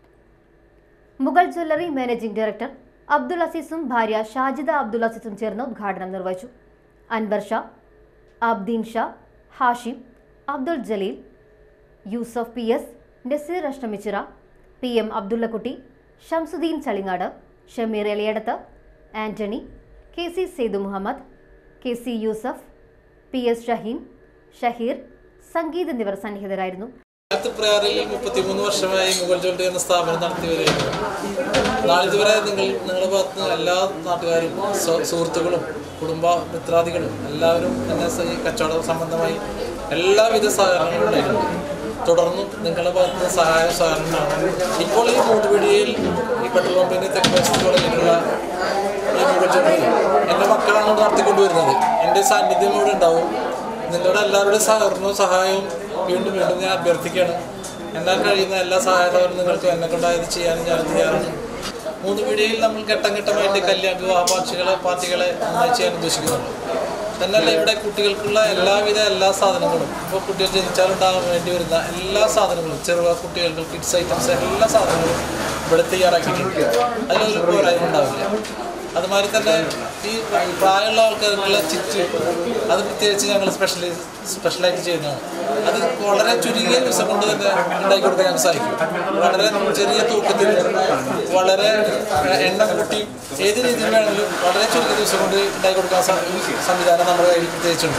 Mughal jewellery managing director Abdul അസീസും ഭാര്യ ഷാജിദ അബ്ദുൾ അസീസും ചേർന്ന് ഉദ്ഘാടനം നിർവഹിച്ചു Anwar Shah Abdeen Shah Hashim Abdul Jaleel Yusuf P S Naseer Ashtamichira P M Abdullakutty Shamsuddin Chalingad Shameer Eliyadath Antony K C Saidu Muhammad K C Yusuf P S Shaheen Shaheer Sangeeth എന്നിവർ സന്നിഹിതരായിരുന്നു പ്രയാറിൽ മുപ്പത്തിമൂന്ന് വർഷമായി മുഗൾ ജ്വല്ലറി എന്ന സ്ഥാപനം നടത്തി വരികയാണ് നാളിതുവരെ നിങ്ങൾ നിങ്ങളുടെ ഭാഗത്ത് നിന്ന് എല്ലാ നാട്ടുകാരും സു- സുഹൃത്തുക്കളും കുടുംബ മിത്രാദികളും എല്ലാവരും തന്നെ സ- ഈ കച്ചവട സംബന്ധമായി എല്ലാവിധ സഹകരണങ്ങളും ഉണ്ടായിട്ടുണ്ട് തുടർന്നും നിങ്ങളുടെ ഭാഗത്ത് നിന്ന് സഹായ സഹകരണമാണ് ഇപ്പോൾ ഈ മൂട്ടുപിടിയിൽ ഈ പെട്രോൾ പമ്പിന് തെക്ക് വശത്ത് തുടങ്ങിയിട്ടുള്ള ഈ മുഗൾ ജ്വല്ലറി എൻ്റെ മക്കളാണ് ഇവിടെ നടത്തിക്കൊണ്ടുവരുന്നത് എൻ്റെ സാന്നിധ്യം ഇവിടെ ഉണ്ടാവും നിങ്ങളുടെ എല്ലാവരുടെയും സഹകരണവും സഹായവും വീണ്ടും വീണ്ടും ഞാൻ അഭ്യർത്ഥിക്കുകയാണ് എന്നാൽ കഴിയുന്ന എല്ലാ സഹായ സഹകരണം നിങ്ങൾക്ക് എന്നെ കൊണ്ടായത് ചെയ്യാനും ഞാൻ തയ്യാറാണ് മൂന്ന് പീടികയിൽ നമ്മൾ ഘട്ടം ഘട്ടമായിട്ട് കല്യാണ വിവാഹ പാർട്ടികളെ പാർട്ടികളെ നന്നായി ചെയ്യാൻ ഉദ്ദേശിക്കുന്നുണ്ട് തന്നെയല്ല ഇവിടെ കുട്ടികൾക്കുള്ള എല്ലാവിധ എല്ലാ സാധനങ്ങളും ഇപ്പോൾ കുട്ടികൾ ജനിച്ചാലുണ്ടാകാൻ വേണ്ടി വരുന്ന എല്ലാ സാധനങ്ങളും ചെറുപ കുട്ടികൾക്ക് കിഡ്സ് ഐറ്റംസ് എല്ലാ സാധനങ്ങളും ഇവിടെ തയ്യാറാക്കിയിട്ടുണ്ട് അതിലൊരു പോരായ്മ ഉണ്ടാവില്ല അതുമാതിരി തന്നെ ഈ പ്രായമുള്ള ആൾക്കാർക്കുള്ള ചിറ്റ് അത് പ്രത്യേകിച്ച് ഞങ്ങൾ സ്പെഷ്യലി സ്പെഷ്യലായിട്ട് ചെയ്യുന്നതാണ് അത് വളരെ ചുരുങ്ങിയ ദിവസം കൊണ്ട് തന്നെ ഉണ്ടാക്കി കൊടുക്കാൻ ഞങ്ങൾക്ക് സാധിക്കും വളരെ ചെറിയ തൂക്കത്തിൽ വളരെ എണ്ണം കൂട്ടി ഏത് രീതിയിൽ വേണമെങ്കിലും വളരെ ചുരുങ്ങിയ ദിവസം കൊണ്ട് ഉണ്ടാക്കി കൊടുക്കാൻ സ- സംവിധാനം നമ്മുടെ കയ്യിൽ പ്രത്യേകിച്ചുണ്ട്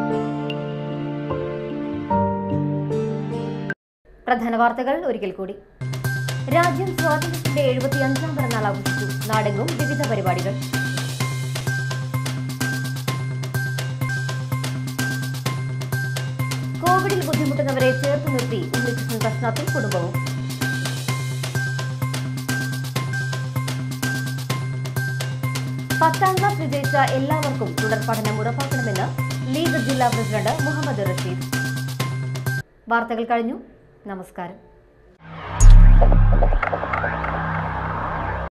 പ്രധാന വാർത്തകൾ ഒരിക്കൽ കൂടി രാജ്യം സ്വാതന്ത്ര്യത്തിന്റെ എഴുപത്തിയഞ്ചാം പിറന്നാൾ ആഘോഷിച്ചു നാടെങ്ങും വിവിധ പരിപാടികൾ കോവിഡിൽ ബുദ്ധിമുട്ടുന്നവരെ ചേർത്ത് നിർത്തി ഉണ്ണികൃഷ്ണൻ പ്രശ്നത്തിൽ കുടുംബവും പത്താം ക്ലാസ് വിജയിച്ച എല്ലാവർക്കും തുടർ പഠനം ഉറപ്പാക്കണമെന്ന് ലീഗ് ജില്ലാ പ്രസിഡന്റ് മുഹമ്മദ് റഷീദ് വാർത്തകൾ കഴിഞ്ഞു നമസ്കാരം